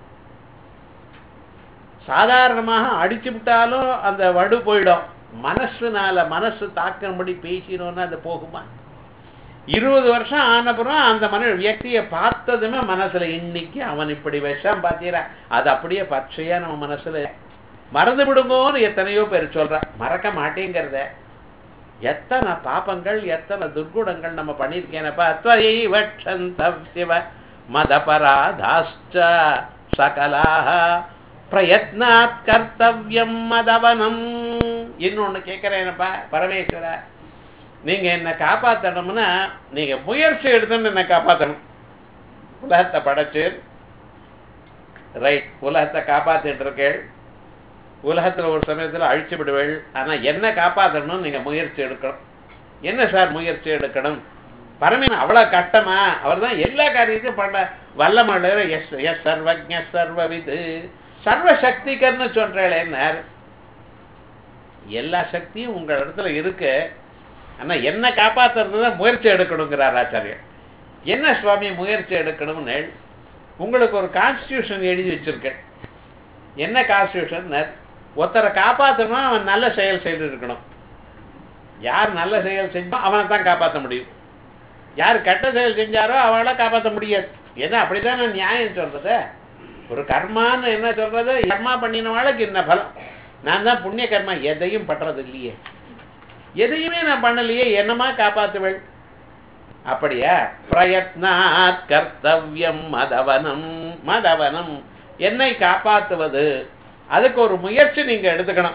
Speaker 1: சாதாரணமாக அடிச்சு விட்டாலும் அந்த வடு போயிடும் மனசுனால மனசு தாக்கும்படி பேசினோன்னா அது போகுமா இருபது வருஷம் ஆனப்புறம் அந்த மன வியக்தியை பார்த்ததுமே மனசுல இன்னைக்கு அவன் இப்படி விஷம் பார்த்தீரா அது அப்படியே பச்சையா நம்ம மனசுல மறந்து விடுங்கோன்னு எத்தனையோ பேர் சொல்ற மறக்க மாட்டேங்கிறத எத்தனை பாபங்கள் எத்தனை துர்குணங்கள் நம்ம பண்ணியிருக்கேனப்பா துவயைவட்சந்தவ்யவ மதபராதாஷ்ட சகலாக பிரயத்னாத் கர்த்தவியம் மதவனம் இன்னொன்னு கேட்கிறேனப்பா பரமேஸ்வரா நீங்க என்ன காப்பாத்தணும்னா நீங்க முயற்சி எடுத்துன்னு என்ன காப்பாத்தணும் உலகத்தை படைச்சு ரைட் உலகத்தை காப்பாத்திட்டு இருக்கேள் உலகத்துல ஒரு சமயத்துல அழிச்சு விடுவேள் ஆனா என்ன காப்பாத்தணும்னு நீங்க முயற்சி எடுக்கணும் என்ன சார் முயற்சி எடுக்கணும் பரமேன் அவ்வளவு கட்டமா அவர் தான் எல்லா காரியத்தையும் பண்ண வல்லமழ எஸ் எஸ் சர்வஜ சர்வவிது சர்வ சக்திகர்னு சொல்றேன் எல்லா சக்தியும் உங்க இடத்துல இருக்கு ஆனா என்ன காப்பாத்துறது தான் முயற்சி எடுக்கணுங்கிறார் ஆச்சாரியர் என்ன சுவாமி முயற்சி எடுக்கணும்னு உங்களுக்கு ஒரு கான்ஸ்டியூஷன் எழுதி வச்சிருக்கேன் என்ன கான்ஸ்டியூஷன் ஒருத்தரை காப்பாற்றணும்னா அவன் நல்ல செயல் செய்து இருக்கணும் யார் நல்ல செயல் செஞ்சோம் அவனை தான் காப்பாற்ற முடியும் யார் கெட்ட செயல் செஞ்சாரோ அவளை காப்பாற்ற முடியாது ஏன்னா அப்படிதான் நான் நியாயம் சொல்றது ஒரு கர்மான்னு என்ன சொல்றது கர்மா பண்ணினவாளுக்கு என்ன பலம் நான் தான் புண்ணிய கர்மா எதையும் பண்றது இல்லையே எதையுமே நான் பண்ணலையே என்னமா காப்பாத்துவள் அப்படியா பிரயத்னாத் கர்த்தவியம் மதவனம் மதவனம் என்னை காப்பாத்துவது அதுக்கு ஒரு முயற்சி நீங்க எடுத்துக்கணும்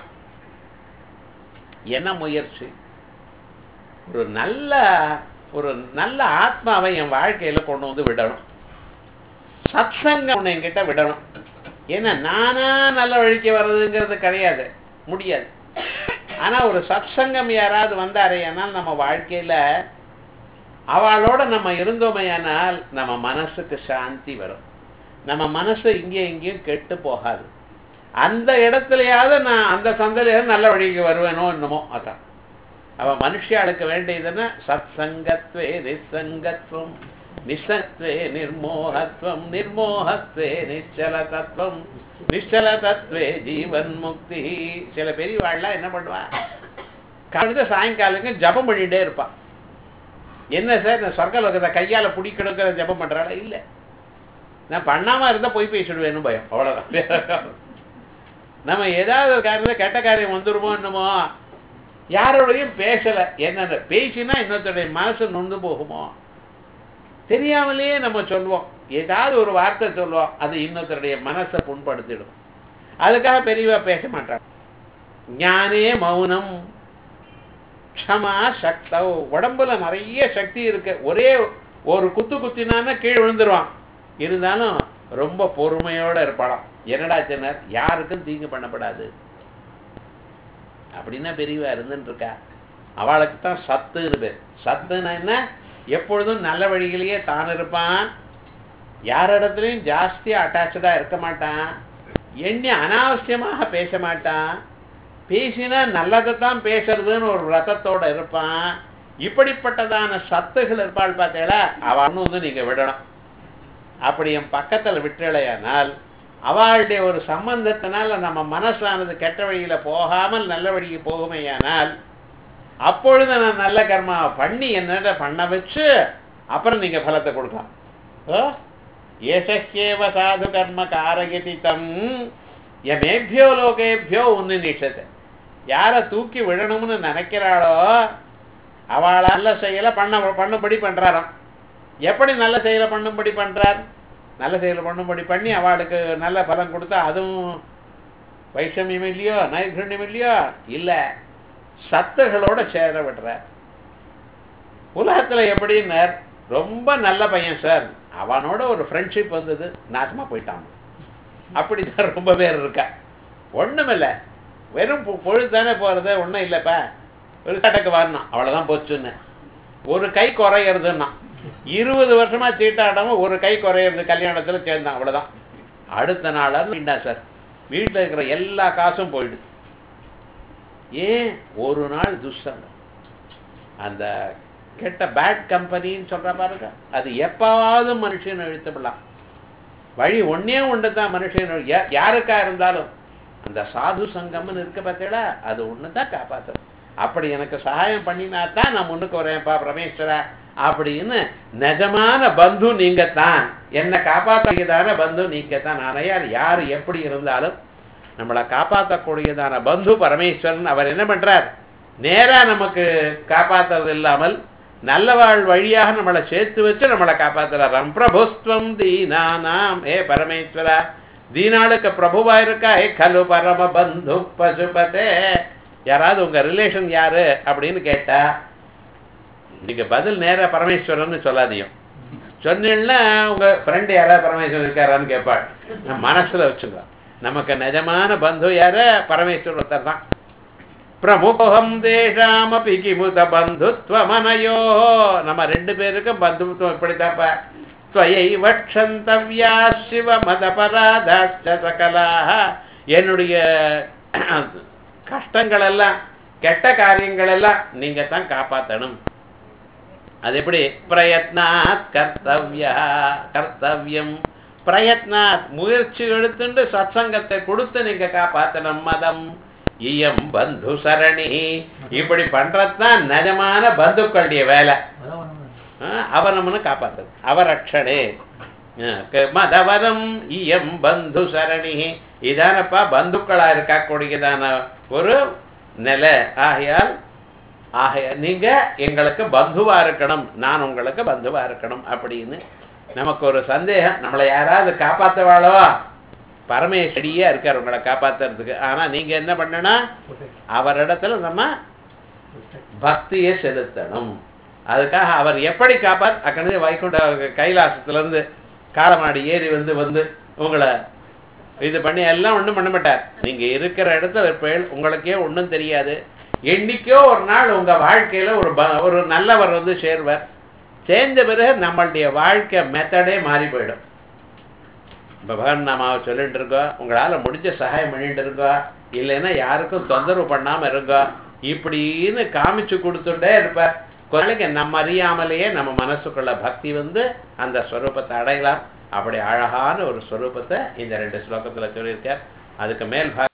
Speaker 1: என்ன முயற்சி ஒரு நல்ல ஒரு நல்ல ஆத்மாவை என் வாழ்க்கையில கொண்டு வந்து விடணும் சத்சங்கம் ஒண்ணு என்கிட்ட விடணும் ஏன்னா நானா நல்ல வழிக்கு வர்றதுங்கிறது கிடையாது முடியாது ஆனா ஒரு சத்சங்கம் யாராவது வந்தாரேயானால் நம்ம வாழ்க்கையில அவளோட நம்ம இருந்தோமையானால் நம்ம மனசுக்கு சாந்தி வரும் நம்ம மனசு இங்கே இங்கேயும் கெட்டு போகாது அந்த இடத்துலயாவது நான் அந்த சந்ததியாவது நல்ல வழிக்கு வருவேனோ என்னமோ அதான் அவன் மனுஷியாளுக்கு வேண்டியதுன்னா சத் சங்கத்வே நிசங்கத்வம் நிசத்வே நிர்மோகத்வம் நிர்மோகத்வே நிச்சல தத்துவம் நிச்சல தத்துவே ஜீவன் முக்தி சில பெரியவாள்லாம் என்ன பண்ணுவா கழுத சாயங்காலங்க ஜபம் பண்ணிட்டே இருப்பான் என்ன சார் நான் சொர்க்கலோகத்தை கையால பிடிக்கணுங்கிற ஜபம் பண்றாளா இல்லை நான் பண்ணாம இருந்தா போய் பேசிடுவேன்னு பயம் அவ்வளவுதான் நம்ம ஏதாவது ஒரு காரியத்தை கெட்ட காரியம் வந்துருமோ என்னமோ யாரோடையும் பேசல என்னென்ன பேசினா இன்னொருத்தருடைய மனசு நொந்து போகுமோ தெரியாமலேயே நம்ம சொல்லுவோம் ஏதாவது ஒரு வார்த்தை சொல்லுவோம் அது இன்னொருத்தருடைய மனசை புண்படுத்திடும் அதுக்காக பெரியவா பேச மாட்டாங்க ஞானே மௌனம் க்ஷமா சக்தவ் உடம்புல நிறைய சக்தி இருக்கு ஒரே ஒரு குத்து குத்தினான்னா கீழ் விழுந்துருவான் இருந்தாலும் ரொம்ப பொறுமையோட இருப்பாளாம் என்னடா சின்னர் யாருக்கும் தீங்கு பண்ணப்படாது அப்படின்னா பெரியவா இருந்துட்டு இருக்கா அவளுக்கு தான் சத்துன்னு பேர் சத்துன்னா என்ன எப்பொழுதும் நல்ல வழியிலேயே தான் இருப்பான் யாரிடத்துலையும் ஜாஸ்தியா அட்டாச்சா இருக்க மாட்டான் எண்ணி அனாவசியமாக பேச மாட்டான் பேசினா நல்லதைத்தான் பேசுறதுன்னு ஒரு ரத்தத்தோட இருப்பான் இப்படிப்பட்டதான சத்துகள் இருப்பாள் பார்த்தீங்களா அவன் வந்து நீங்க விடணும் அப்படி என் பக்கத்துல விட்டுலையானால் அவளுடைய ஒரு சம்பந்தத்தினால நம்ம மனசானது கெட்ட வழியில போகாமல் நல்ல வழிக்கு போகுமையானால் அப்பொழுது நான் நல்ல கர்மாவை பண்ணி என்ன பண்ண வச்சு அப்புறம் நீங்க பலத்தை கொடுக்கலாம் ஓ ஏசக்கேவ சாது கர்ம காரயதி தம் எமேபியோ லோகேபியோ உன்னு நிஷத்தை யாரை தூக்கி விழணும்னு நினைக்கிறாளோ அவளை நல்ல செயலை பண்ண பண்ணும்படி பண்றாராம் எப்படி நல்ல செயலை பண்ணும்படி பண்றார் நல்ல செயலை பண்ணும்படி பண்ணி அவளுக்கு நல்ல பலன் கொடுத்தா அதுவும் வைஷமியம் இல்லையோ நைர்கண்யம் இல்லையோ இல்ல சத்துகளோட சேர விடுற உலகத்துல எப்படின்னார் ரொம்ப நல்ல பையன் சார் அவனோட ஒரு ஃப்ரெண்ட்ஷிப் வந்தது நாசமா போயிட்டான் அப்படிதான் ரொம்ப பேர் இருக்கா ஒண்ணுமில்ல வெறும் பொ- பொழுது தானே போறது ஒண்ணும் இல்லப்பா ஒரு கட்டக்கு வரணும் அவ்வளவுதான் போச்சுன்னு ஒரு கை குறையிறதுன்னா இருபது வருஷமா சீட்டாடாம ஒரு கை குறையிறது கல்யாணத்துல சேர்ந்தான் அவ்வளவுதான் அடுத்த நாளா வேண்டாம் சார் வீட்டுல இருக்கிற எல்லா காசும் போயிடுது ஏன் ஒரு நாள் துஷ்சங்கம் அந்த கெட்ட பேட் கம்பெனின்னு சொல்ற பாருங்க அது எப்பாவது மனுஷன் இழுத்துப்படலாம் வழி ஒண்ணே ஒன்று தான் மனுஷன் யா- யாருக்கா இருந்தாலும் அந்த சாது சங்கம்னு இருக்க பார்த்தீங்களா அது ஒன்று தான் காப்பாற்றும் அப்படி எனக்கு சகாயம் பண்ணினா தான் நான் முன்னுக்கு வரேன்ப்பா பரமேஸ்வரா அப்படின்னு நிஜமான பந்து நீங்க தான் என்னை காப்பாற்றியதான பந்து நீங்க தான் நான் யார் யார் எப்படி இருந்தாலும் நம்மளை காப்பாற்றக்கூடியதான பந்து பரமேஸ்வரன் அவர் என்ன பண்றார் நேரா நமக்கு காப்பாத்துறது இல்லாமல் நல்லவாழ் வழியாக நம்மளை சேர்த்து வச்சு நம்மளை காப்பாத்துறாராம் பிரபுஸ்துவம் தீனானாம் ஏ பரமேஸ்வரா தீனாளுக்கு பிரபுவா இருக்கா ஏ கலு பரம பந்து பசுபதே யாராவது உங்க ரிலேஷன் யாரு அப்படின்னு கேட்டா நீங்க பதில் நேரா பரமேஸ்வரன் சொல்லாதீங்க சொன்னீங்கன்னா உங்க ஃப்ரெண்டு யாராவது பரமேஸ்வரன் இருக்காரான்னு கேட்பாள் நம்ம மனசுல வச்சுங்க நமக்கு நிஜமான பந்து யாரு பரமேஸ்வரர் ஒருத்தர் தான் பிரமுகம் தேஷாமபி கிமுத பந்துத்வமனயோ நம்ம ரெண்டு பேருக்கும் பந்துத்துவம் இப்படித்தாப்பா துவயை வட்சந்தவ்யா சிவ மதபராதாச்ச சகலாக என்னுடைய கஷ்டங்கள் எல்லாம் கெட்ட காரியங்கள் எல்லாம் நீங்க தான் காப்பாத்தணும் அது எப்படி பிரயத்னாத் கர்த்தவ்யா கர்த்தவ்யம் பிரயத்னாத் முயற்சி எடுத்துட்டு சத்சங்கத்தை கொடுத்து நீங்க காப்பாத்தணும் மதம் இயம் பந்து சரணி இப்படி பண்றதுதான் நிஜமான பந்துக்களுடைய வேலை அவனம்னு காப்பாத்துறது அவரட்சணே மதவரம் இயம் பந்து சரணி இதானப்பா பந்துக்களா இருக்கக்கூடியதான ஒரு நிலை ஆகையால் ஆகைய நீங்க எங்களுக்கு பந்துவா இருக்கணும் நான் உங்களுக்கு பந்துவா இருக்கணும் அப்படின்னு நமக்கு ஒரு சந்தேகம் நம்மளை யாராவது காப்பாத்தவாளவா பரமேஸ்வரியா இருக்கார் உங்களை காப்பாத்துறதுக்கு ஆனா நீங்க என்ன பண்ணணும் அவரிடத்துல நம்ம பக்தியை செலுத்தணும் அதுக்காக அவர் எப்படி காப்பாத் அக்கனே வைகுண்ட கைலாசத்துல இருந்து காலமாடி ஏறி வந்து வந்து உங்களை இது பண்ணி எல்லாம் ஒண்ணும் பண்ண மாட்டார் நீங்க இருக்கிற இடத்துல இருப்பேன் உங்களுக்கே ஒண்ணும் தெரியாது என்னைக்கோ ஒரு நாள் உங்க வாழ்க்கையில ஒரு ஒரு நல்லவர் வந்து சேர்வர் சேர்ந்த பிறகு நம்மளுடைய வாழ்க்கை மெத்தடே மாறி போயிடும் பகவான் நாமாவை சொல்லிட்டு இருக்கோம் உங்களால் முடிஞ்ச சகாயம் பண்ணிட்டு இருக்கோம் இல்லைன்னா யாருக்கும் தொந்தரவு பண்ணாமல் இருக்கோம் இப்படின்னு காமிச்சு கொடுத்துட்டே இருப்பார் குறைக்கு நம்ம அறியாமலேயே நம்ம மனசுக்குள்ள பக்தி வந்து அந்த ஸ்வரூபத்தை அடையலாம் அப்படி அழகான ஒரு ஸ்வரூபத்தை இந்த ரெண்டு ஸ்லோகத்தில் சொல்லியிருக்கார் அதுக்கு மேல்